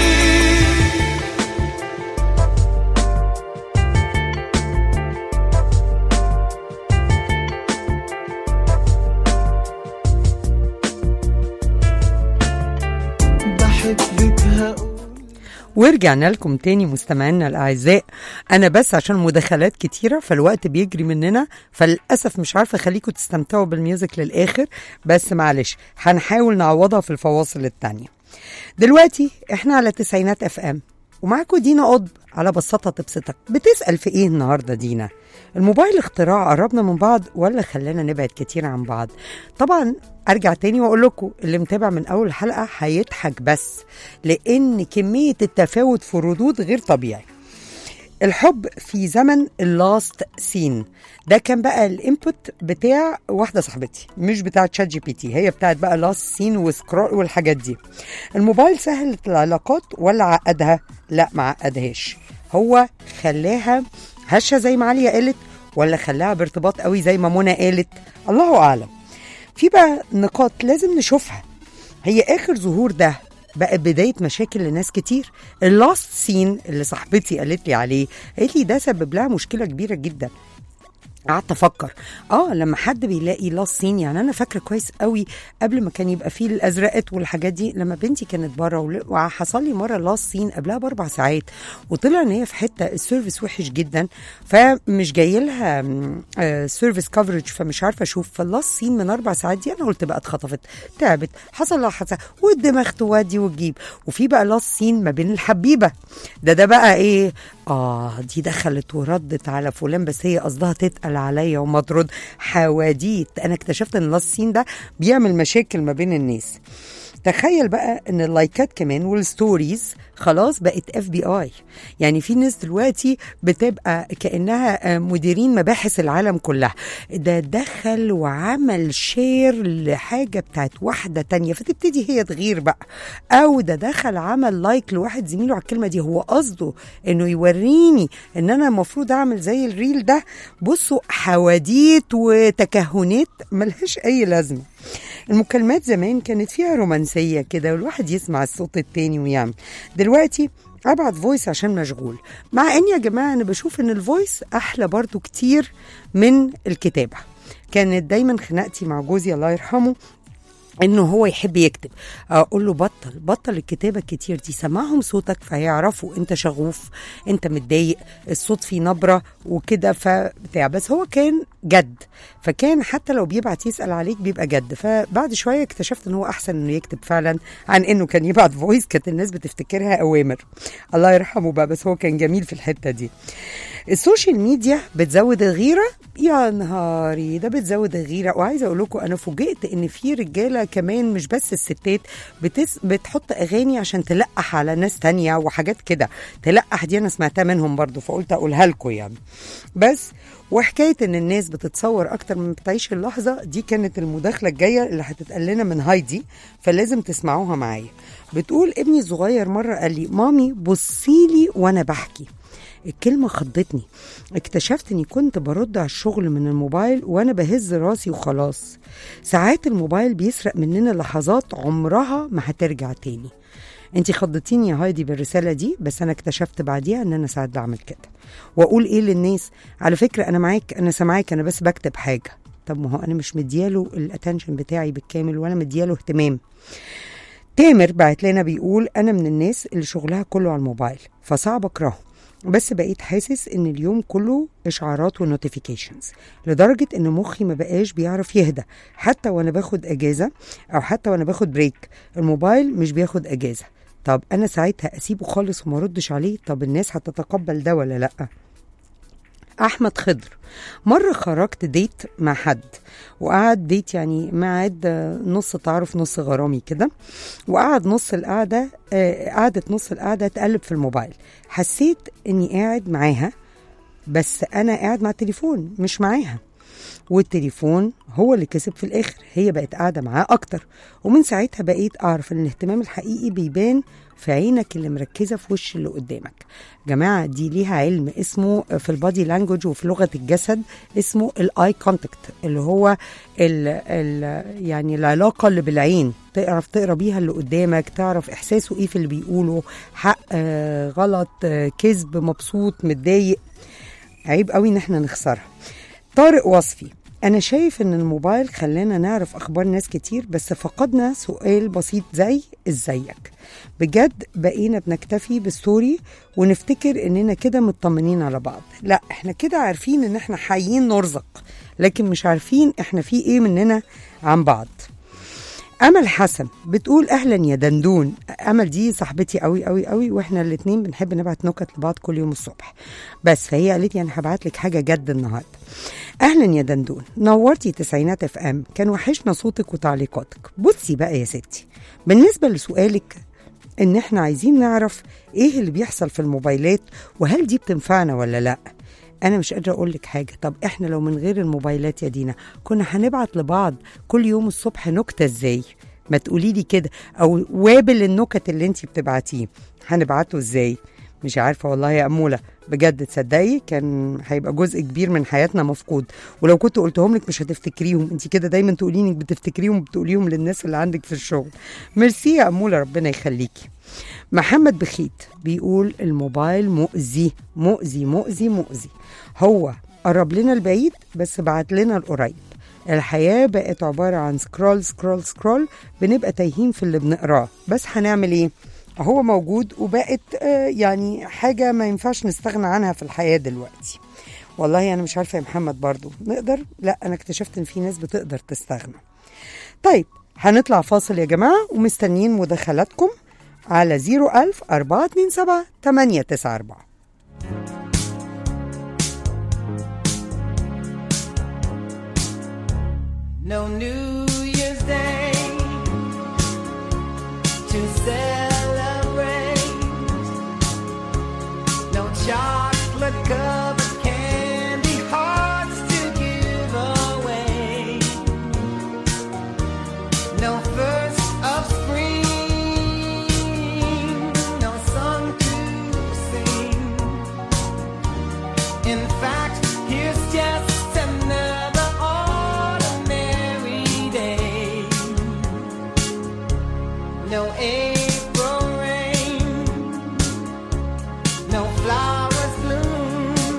بحبك هقول ورجعنا لكم تاني مستمعينا الاعزاء انا بس عشان مداخلات كتيره فالوقت بيجري مننا فللاسف مش عارفه اخليكم تستمتعوا بالميوزك للاخر بس معلش هنحاول نعوضها في الفواصل التانية دلوقتي احنا على تسعينات اف ام ومعاكم دينا قطب على بساطة تبسطك بتسأل في ايه النهاردة دينا الموبايل اختراع قربنا من بعض ولا خلانا نبعد كتير عن بعض طبعا ارجع تاني واقول لكم اللي متابع من اول حلقة هيضحك بس لان كمية التفاوت في الردود غير طبيعي الحب في زمن اللاست سين ده كان بقى الانبوت بتاع واحده صاحبتي مش بتاع تشات جي بي تي هي بتاعت بقى لاست سين وسكرول والحاجات دي الموبايل سهلت العلاقات ولا عقدها لا ما عقدهاش هو خلاها هشه زي ما عليا قالت ولا خلاها بارتباط قوي زي ما منى قالت الله اعلم في بقى نقاط لازم نشوفها هي اخر ظهور ده بقى بداية مشاكل لناس كتير اللاست سين اللي صاحبتي قالت لي عليه قالت لي ده سبب لها مشكلة كبيرة جدا قعدت افكر اه لما حد بيلاقي لاست سين يعني انا فاكره كويس قوي قبل ما كان يبقى فيه الازرقات والحاجات دي لما بنتي كانت بره ول- وحصل لي مره لاست سين قبلها باربع ساعات وطلع ان هي في حته السيرفيس وحش جدا فمش جاي لها سيرفيس كفرج فمش عارفه اشوف فاللاست سين من اربع ساعات دي انا قلت بقى اتخطفت تعبت حصل لها حادثه والدماغ تودي وتجيب وفي بقى لاست سين ما بين الحبيبه ده ده بقى ايه اه دي دخلت وردت على فلان بس هي قصدها تتقل عليا وما ترد حواديت انا اكتشفت ان اللاست سين ده بيعمل مشاكل ما بين الناس تخيل بقى ان اللايكات كمان والستوريز خلاص بقت اف بي اي يعني في ناس دلوقتي بتبقى كانها آه، مديرين مباحث العالم كلها ده دخل وعمل شير لحاجه بتاعت واحده تانية فتبتدي هي تغير بقى او ده دخل عمل لايك لواحد زميله على الكلمه دي هو قصده انه يوريني ان انا المفروض اعمل زي الريل ده بصوا حواديت وتكهنات ملهاش اي لازمه المكالمات زمان كانت فيها رومانسية كده والواحد يسمع الصوت التاني ويعمل دلوقتي ابعت فويس عشان مشغول مع ان يا جماعة انا بشوف ان الفويس احلى برضو كتير من الكتابة كانت دايما خناقتي مع جوزي الله يرحمه انه هو يحب يكتب اقول له بطل بطل الكتابه الكتير دي سمعهم صوتك فهيعرفوا انت شغوف انت متضايق الصوت فيه نبره وكده فبتاع بس هو كان جد فكان حتى لو بيبعت يسال عليك بيبقى جد فبعد شويه اكتشفت ان هو احسن انه يكتب فعلا عن انه كان يبعت فويس كانت الناس بتفتكرها اوامر الله يرحمه بقى بس هو كان جميل في الحته دي السوشيال ميديا بتزود الغيره يا نهاري ده بتزود الغيره وعايزه اقول لكم انا فوجئت ان في رجاله كمان مش بس الستات بتس بتحط اغاني عشان تلقح على ناس تانية وحاجات كده تلقح دي انا سمعتها منهم برضو فقلت اقولها لكم يعني بس وحكايه ان الناس بتتصور اكتر من بتعيش اللحظه دي كانت المداخله الجايه اللي هتتقال لنا من هايدي فلازم تسمعوها معايا بتقول ابني الصغير مره قال لي مامي بصيلي وانا بحكي الكلمة خضتني اكتشفت اني كنت برد على الشغل من الموبايل وانا بهز راسي وخلاص ساعات الموبايل بيسرق مننا لحظات عمرها ما هترجع تاني انتي خضتيني يا هايدي بالرسالة دي بس انا اكتشفت بعديها ان انا ساعات بعمل كده واقول ايه للناس على فكرة انا معاك انا سامعاك انا بس بكتب حاجة طب ما هو انا مش مدياله الاتنشن بتاعي بالكامل ولا مدياله اهتمام تامر بعت لنا بيقول انا من الناس اللي شغلها كله على الموبايل فصعب اكرهه بس بقيت حاسس ان اليوم كله اشعارات ونوتيفيكيشنز لدرجه ان مخي ما بقاش بيعرف يهدى حتى وانا باخد اجازه او حتى وانا باخد بريك الموبايل مش بياخد اجازه طب انا ساعتها اسيبه خالص وما ردش عليه طب الناس هتتقبل ده ولا لا احمد خضر مره خرجت ديت مع حد وقعد ديت يعني ميعاد نص تعارف نص غرامي كده وقعد نص القعده آه، قعدت نص القعده تقلب في الموبايل حسيت اني قاعد معاها بس انا قاعد مع التليفون مش معاها والتليفون هو اللي كسب في الاخر هي بقت قاعده معاه اكتر ومن ساعتها بقيت اعرف ان الاهتمام الحقيقي بيبان في عينك اللي مركزه في وش اللي قدامك جماعه دي ليها علم اسمه في البادي لانجوج وفي لغه الجسد اسمه الاي كونتاكت اللي هو ال ال يعني العلاقه اللي بالعين تعرف تقرا بيها اللي قدامك تعرف احساسه ايه في اللي بيقوله حق آه، غلط آه، كذب مبسوط متضايق عيب قوي ان احنا نخسرها طارق وصفي انا شايف ان الموبايل خلانا نعرف اخبار ناس كتير بس فقدنا سؤال بسيط زي ازيك بجد بقينا بنكتفي بالستوري ونفتكر اننا كده مطمنين على بعض لا احنا كده عارفين ان احنا حيين نرزق لكن مش عارفين احنا في ايه مننا عن بعض امل حسن بتقول اهلا يا دندون امل دي صاحبتي قوي قوي قوي واحنا الاتنين بنحب نبعت نكت لبعض كل يوم الصبح بس فهي قالت لي انا هبعت لك حاجه جد النهارده اهلا يا دندون نورتي تسعينات اف ام كان وحشنا صوتك وتعليقاتك بصي بقى يا ستي بالنسبه لسؤالك ان احنا عايزين نعرف ايه اللي بيحصل في الموبايلات وهل دي بتنفعنا ولا لا انا مش قادره اقول لك حاجه طب احنا لو من غير الموبايلات يا دينا كنا هنبعت لبعض كل يوم الصبح نكته ازاي ما تقولي لي كده او وابل النكت اللي انت بتبعتيه هنبعته ازاي مش عارفه والله يا اموله بجد تصدقي كان هيبقى جزء كبير من حياتنا مفقود ولو كنت قلتهم لك مش هتفتكريهم انت كده دايما تقولي انك بتفتكريهم وبتقوليهم للناس اللي عندك في الشغل ميرسي يا اموله ربنا يخليكي محمد بخيت بيقول الموبايل مؤذي مؤذي مؤذي مؤذي هو قرب لنا البعيد بس بعت لنا القريب الحياة بقت عبارة عن سكرول سكرول سكرول بنبقى تايهين في اللي بنقراه بس هنعمل ايه هو موجود وبقت آه، يعني حاجة ما ينفعش نستغنى عنها في الحياة دلوقتي والله أنا مش عارفة يا محمد برضو نقدر لا أنا اكتشفت إن في ناس بتقدر تستغنى طيب هنطلع فاصل يا جماعة ومستنيين مداخلاتكم على 01000 427 894 No New Year's Day to celebrate. No chocolate covered candy hearts to give away. No first of spring. No song to sing. In fact, here's just another ordinary day. No April rain, no flowers bloom,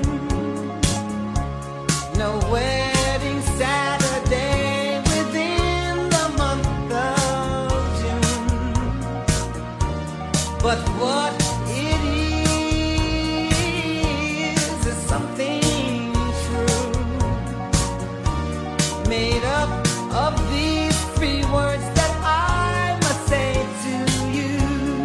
no wedding Saturday within the month of June. But what it is is something true, made up of these three words that I must say to you.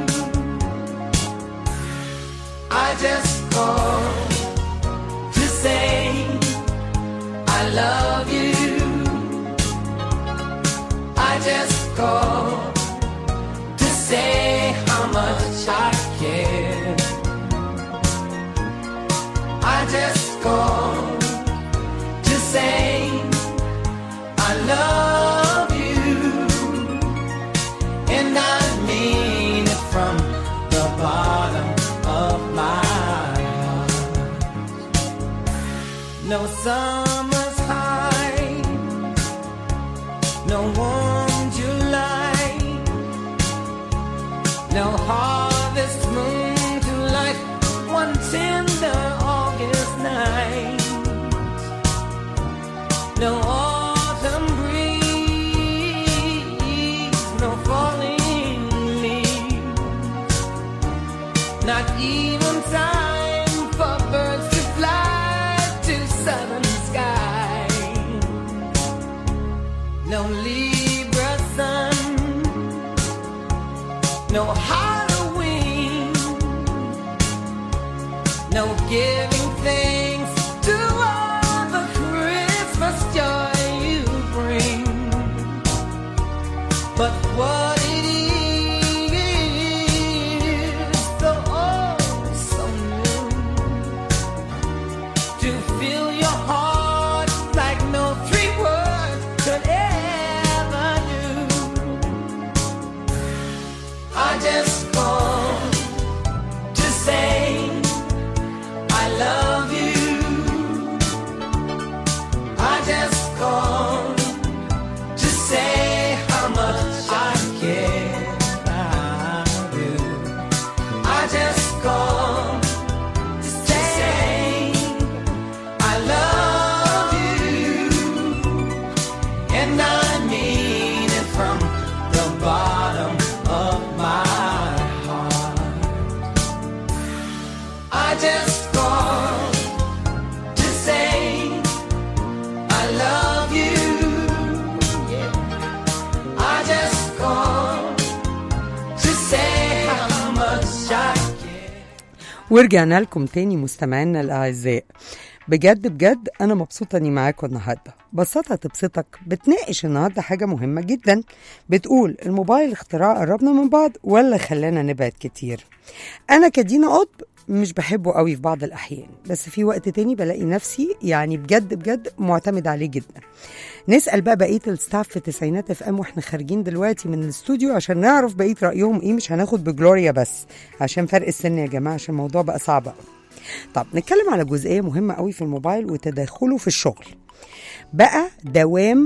I just called to say I love you. I just called to say how much I care. I just called to say I love you, and I mean it from the bottom of my heart. No summer's high, no warm July. No harvest moon to light one tender August night. No autumn breeze, no falling leaves. Not even time for birds to fly to southern skies. No Libra sun no Halloween, no giving thanks to all the Christmas joy you bring. But what it is, so oh so new, to fill your heart like no ورجعنا لكم تاني مستمعينا الأعزاء بجد بجد أنا مبسوطة إني معاكم النهاردة بساطة تبسطك بتناقش النهاردة حاجة مهمة جدا بتقول الموبايل اختراع قربنا من بعض ولا خلانا نبعد كتير أنا كدينا قطب مش بحبه قوي في بعض الأحيان بس في وقت تاني بلاقي نفسي يعني بجد بجد معتمد عليه جدا نسأل بقى بقية الستاف في تسعينات اف ام واحنا خارجين دلوقتي من الاستوديو عشان نعرف بقية رأيهم ايه مش هناخد بجلوريا بس عشان فرق السن يا جماعة عشان الموضوع بقى صعب قوي طب نتكلم على جزئية مهمة قوي في الموبايل وتدخله في الشغل بقى دوام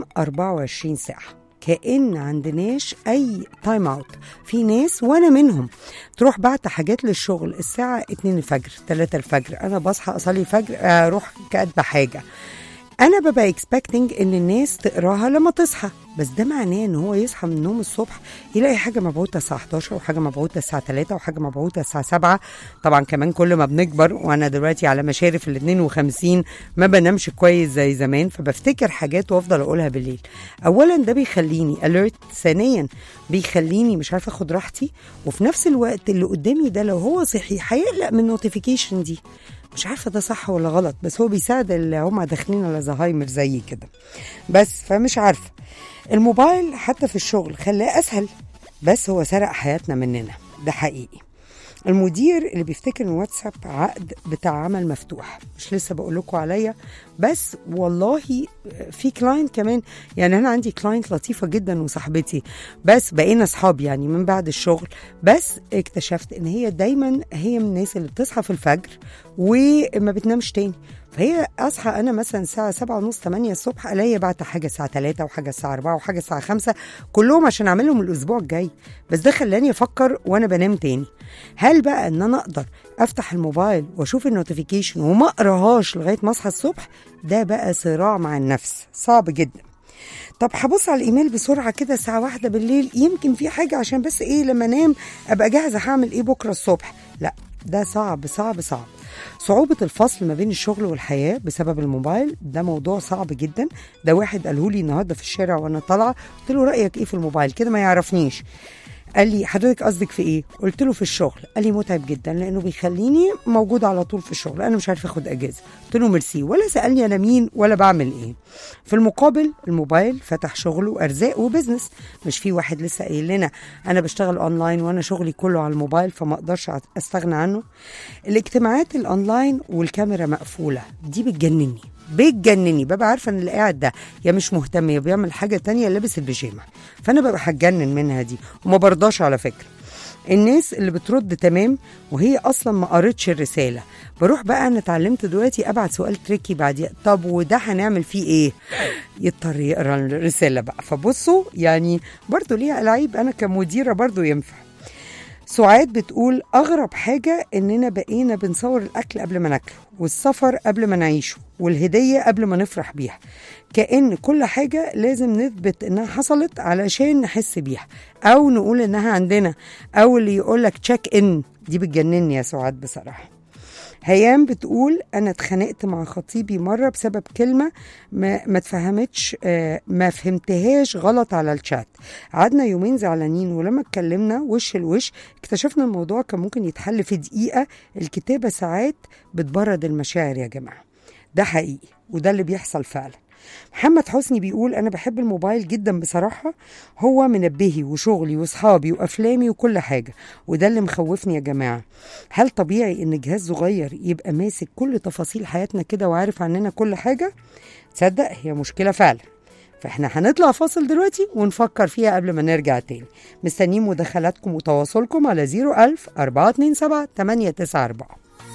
24 ساعة كأن عندناش أي تايم اوت في ناس وأنا منهم تروح بعت حاجات للشغل الساعة 2 الفجر 3 الفجر أنا بصحى أصلي الفجر أروح كاتبة حاجة انا ببقى اكسبكتنج ان الناس تقراها لما تصحى بس ده معناه ان هو يصحى من النوم الصبح يلاقي حاجه مبعوثه الساعه 11 وحاجه مبعوثه الساعه 3 وحاجه مبعوثه الساعه 7 طبعا كمان كل ما بنكبر وانا دلوقتي على مشارف ال 52 ما بنامش كويس زي زمان فبفتكر حاجات وافضل اقولها بالليل اولا ده بيخليني اليرت ثانيا بيخليني مش عارفه اخد راحتي وفي نفس الوقت اللي قدامي ده لو هو صحي هيقلق من النوتيفيكيشن دي مش عارفه ده صح ولا غلط بس هو بيساعد اللي هم داخلين على زهايمر زي كده بس فمش عارفه الموبايل حتى في الشغل خلاه اسهل بس هو سرق حياتنا مننا ده حقيقي المدير اللي بيفتكر ان واتساب عقد بتاع عمل مفتوح مش لسه بقول لكم عليا بس والله في كلاينت كمان يعني انا عندي كلاينت لطيفه جدا وصاحبتي بس بقينا اصحاب يعني من بعد الشغل بس اكتشفت ان هي دايما هي من الناس اللي بتصحى في الفجر وما بتنامش تاني فهي اصحى انا مثلا الساعه 7 ونص 8 الصبح الاقي بعت حاجه الساعه 3 وحاجه الساعه 4 وحاجه الساعه 5 كلهم عشان اعملهم الاسبوع الجاي بس ده خلاني افكر وانا بنام تاني هل بقى ان انا اقدر افتح الموبايل واشوف النوتيفيكيشن وما اقراهاش لغايه ما اصحى الصبح ده بقى صراع مع النفس صعب جدا طب هبص على الايميل بسرعه كده الساعه واحدة بالليل يمكن في حاجه عشان بس ايه لما انام ابقى جاهزه هعمل ايه بكره الصبح لا ده صعب صعب صعب صعوبة الفصل ما بين الشغل والحياة بسبب الموبايل ده موضوع صعب جدا ده واحد قاله لي النهاردة في الشارع وانا طالعة قلت له رأيك ايه في الموبايل كده ما يعرفنيش قال لي حضرتك قصدك في ايه قلت له في الشغل قال لي متعب جدا لانه بيخليني موجود على طول في الشغل انا مش عارفه اخد اجازه قلت له ميرسي ولا سالني انا مين ولا بعمل ايه في المقابل الموبايل فتح شغله وارزاق وبزنس مش في واحد لسه قايل لنا انا بشتغل اونلاين وانا شغلي كله على الموبايل فما اقدرش استغنى عنه الاجتماعات الاونلاين والكاميرا مقفوله دي بتجنني بتجنني ببقى عارفه ان اللي قاعد ده يا مش مهتم يا بيعمل حاجه تانية لابس البيجامه فانا ببقى هتجنن منها دي وما برضاش على فكره الناس اللي بترد تمام وهي اصلا ما قرتش الرساله بروح بقى انا اتعلمت دلوقتي ابعت سؤال تريكي بعديها طب وده هنعمل فيه ايه يضطر يقرا الرساله بقى فبصوا يعني برضو ليها العيب انا كمديره برضو ينفع سعاد بتقول أغرب حاجة إننا بقينا بنصور الأكل قبل ما ناكله والسفر قبل ما نعيشه والهدية قبل ما نفرح بيها كأن كل حاجة لازم نثبت إنها حصلت علشان نحس بيها أو نقول إنها عندنا أو اللي يقولك تشيك إن دي بتجنني يا سعاد بصراحة هيام بتقول انا اتخانقت مع خطيبي مره بسبب كلمه ما ما اتفهمتش آه، ما فهمتهاش غلط على الشات قعدنا يومين زعلانين ولما اتكلمنا وش لوش اكتشفنا الموضوع كان ممكن يتحل في دقيقه الكتابه ساعات بتبرد المشاعر يا جماعه ده حقيقي وده اللي بيحصل فعلا محمد حسني بيقول انا بحب الموبايل جدا بصراحه هو منبهي وشغلي واصحابي وافلامي وكل حاجه وده اللي مخوفني يا جماعه هل طبيعي ان جهاز صغير يبقى ماسك كل تفاصيل حياتنا كده وعارف عننا كل حاجه تصدق هي مشكله فعلا فاحنا هنطلع فاصل دلوقتي ونفكر فيها قبل ما نرجع تاني مستنيين مداخلاتكم وتواصلكم على 01000 427 894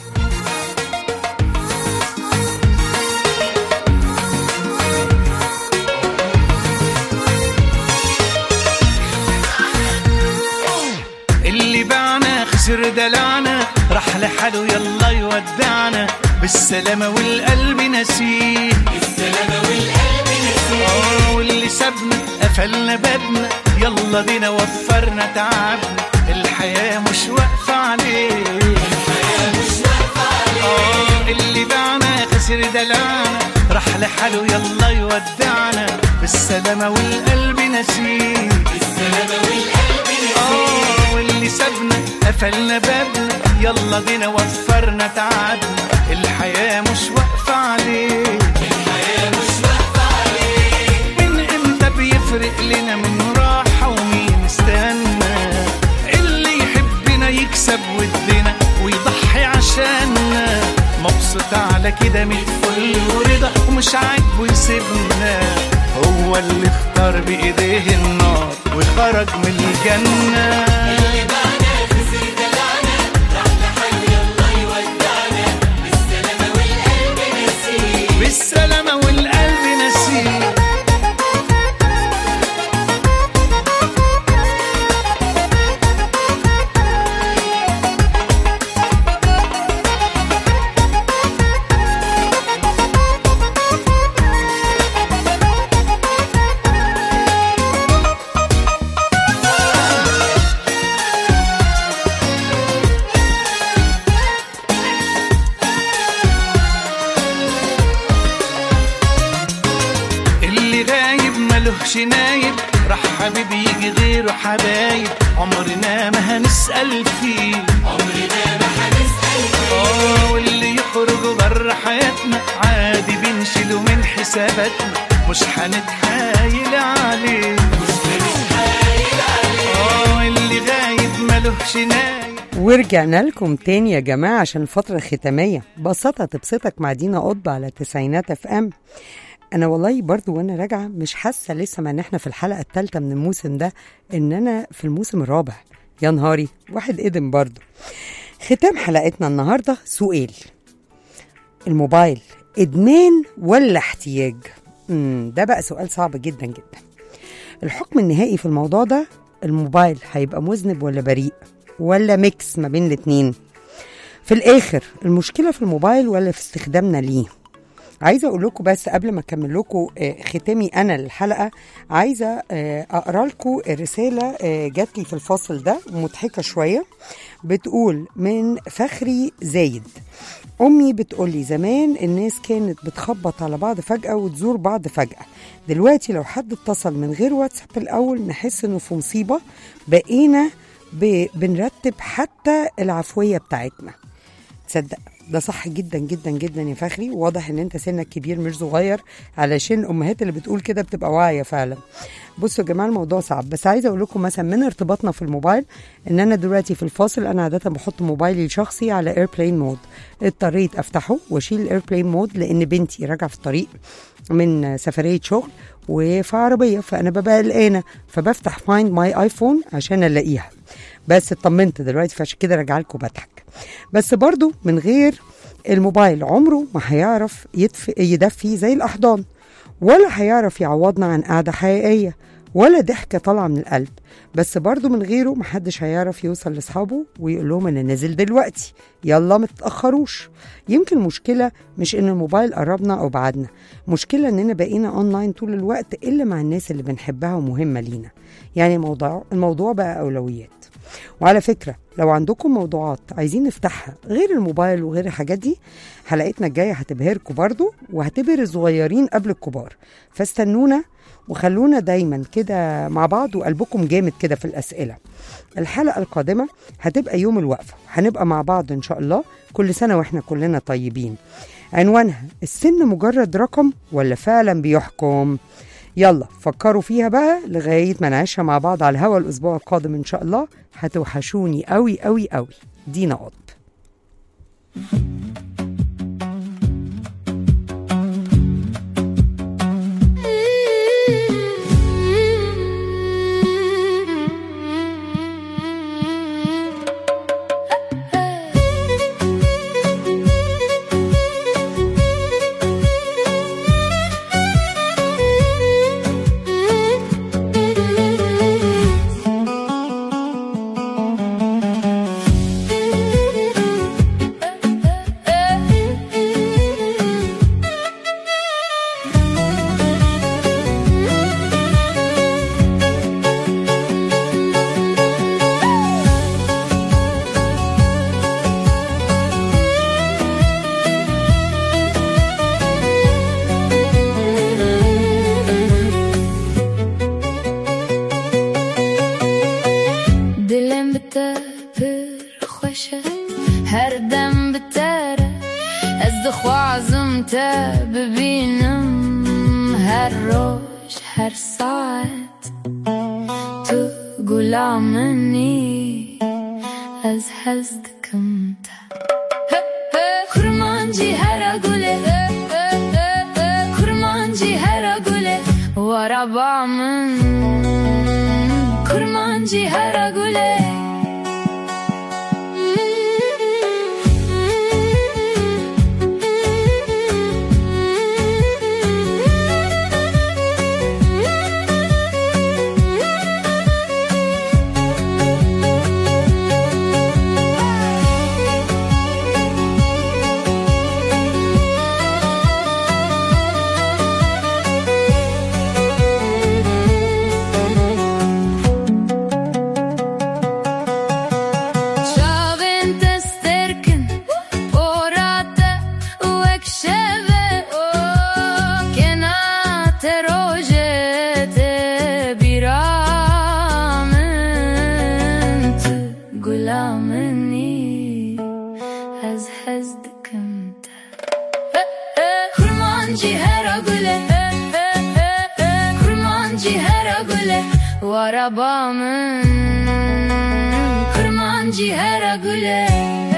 اللي باعنا خسر دلعنا راح لحاله يلا يودعنا بالسلامة والقلب نسيه بالسلامة والقلب نسيه واللي سابنا قفلنا بابنا يلا بينا وفرنا تعبنا الحياة مش واقفة عليه الحياة مش واقفة عليه اللي باعنا خسر دلعنا راح لحاله يلا يودعنا بالسلامة والقلب نسيه بالسلامة والقلب نسيه واللي سابنا قفلنا بابنا يلا بينا وفرنا تعبنا الحياة مش واقفة عليه الحياة مش واقفة عليه من امتى بيفرق لنا من راحة ومين استنى اللي يحبنا يكسب ودنا ويضحي عشاننا مبسوط على كده من الفل ورضا ومش عاجبه يسيبنا هو اللي اختار بايديه النار وخرج من الجنة بالسلامة والقلب نسيه اللي غايب ملهش نايب راح حبيبي يجي غيره حبايب عمرنا ما هنسأل فيه عمرنا ما هنسأل فيه اه واللي يخرج بره حياتنا عادي بنشيله من حساباتنا مش هنتحايل عليه مش هنتحايل عليه اه اللي غايب ملهش نايب ورجعنا لكم تاني يا جماعة عشان الفترة الختامية بساطة تبسطك مع دينا قطب على تسعينات اف ام انا والله برضو وانا راجعة مش حاسة لسه ما ان احنا في الحلقة الثالثة من الموسم ده ان انا في الموسم الرابع يا نهاري واحد قدم برضو ختام حلقتنا النهاردة سؤال الموبايل ادمان ولا احتياج مم ده بقى سؤال صعب جدا جدا الحكم النهائي في الموضوع ده الموبايل هيبقى مذنب ولا بريء ولا ميكس ما بين الاتنين في الاخر المشكله في الموبايل ولا في استخدامنا ليه عايزه اقول لكم بس قبل ما اكمل لكم آه، ختامي انا للحلقه عايزه آه، اقرا لكم رساله آه، جات لي في الفاصل ده مضحكه شويه بتقول من فخري زايد امي بتقولي زمان الناس كانت بتخبط على بعض فجاه وتزور بعض فجاه دلوقتي لو حد اتصل من غير واتساب الاول نحس انه في مصيبه بقينا ب- بنرتب حتى العفويه بتاعتنا تصدق ده صح جدا جدا جدا يا فخري واضح ان انت سنك كبير مش صغير علشان الامهات اللي بتقول كده بتبقى واعيه فعلا بصوا يا جماعه الموضوع صعب بس عايزه اقول لكم مثلا من ارتباطنا في الموبايل ان انا دلوقتي في الفاصل انا عاده بحط موبايلي الشخصي على ايربلين مود اضطريت افتحه واشيل الايربلين مود لان بنتي راجعه في الطريق من سفريه شغل وفي عربيه فانا ببقى قلقانه فبفتح فايند ماي ايفون عشان الاقيها بس اطمنت دلوقتي فعشان كده راجعه لكم بضحك بس برضو من غير الموبايل عمره ما هيعرف يدفي يدفي زي الاحضان ولا هيعرف يعوضنا عن قعده حقيقيه ولا ضحكه طالعه من القلب بس برضو من غيره محدش هيعرف يوصل لاصحابه ويقول لهم انا نازل دلوقتي يلا ما تتاخروش يمكن المشكله مش ان الموبايل قربنا او بعدنا مشكله اننا بقينا اونلاين طول الوقت الا مع الناس اللي بنحبها ومهمه لينا يعني الموضوع الموضوع بقى اولويات وعلى فكره لو عندكم موضوعات عايزين نفتحها غير الموبايل وغير الحاجات دي حلقتنا الجايه هتبهركم برضو وهتبهر الصغيرين قبل الكبار فاستنونا وخلونا دايما كده مع بعض وقلبكم جامد كده في الاسئله الحلقه القادمه هتبقى يوم الوقفه هنبقى مع بعض ان شاء الله كل سنه واحنا كلنا طيبين عنوانها السن مجرد رقم ولا فعلا بيحكم يلا فكروا فيها بقى لغاية ما نعيشها مع بعض على الهوا الأسبوع القادم إن شاء الله هتوحشوني قوي قوي قوي دينا قطب Dilim bitti bir hoşa هر دم بتره از دخوازم تا ببینم هر روز هر ساعت تو غلامنی از هزدکم تا kurmancı her agule kurmancı her agule o arabamın kurmancı her agule Shavin testerkin orate ueksheve o kenate rojete biramint gulamni az hezdikimte kurmancı her agule kurmancı her agule arabamın kurmancı her agule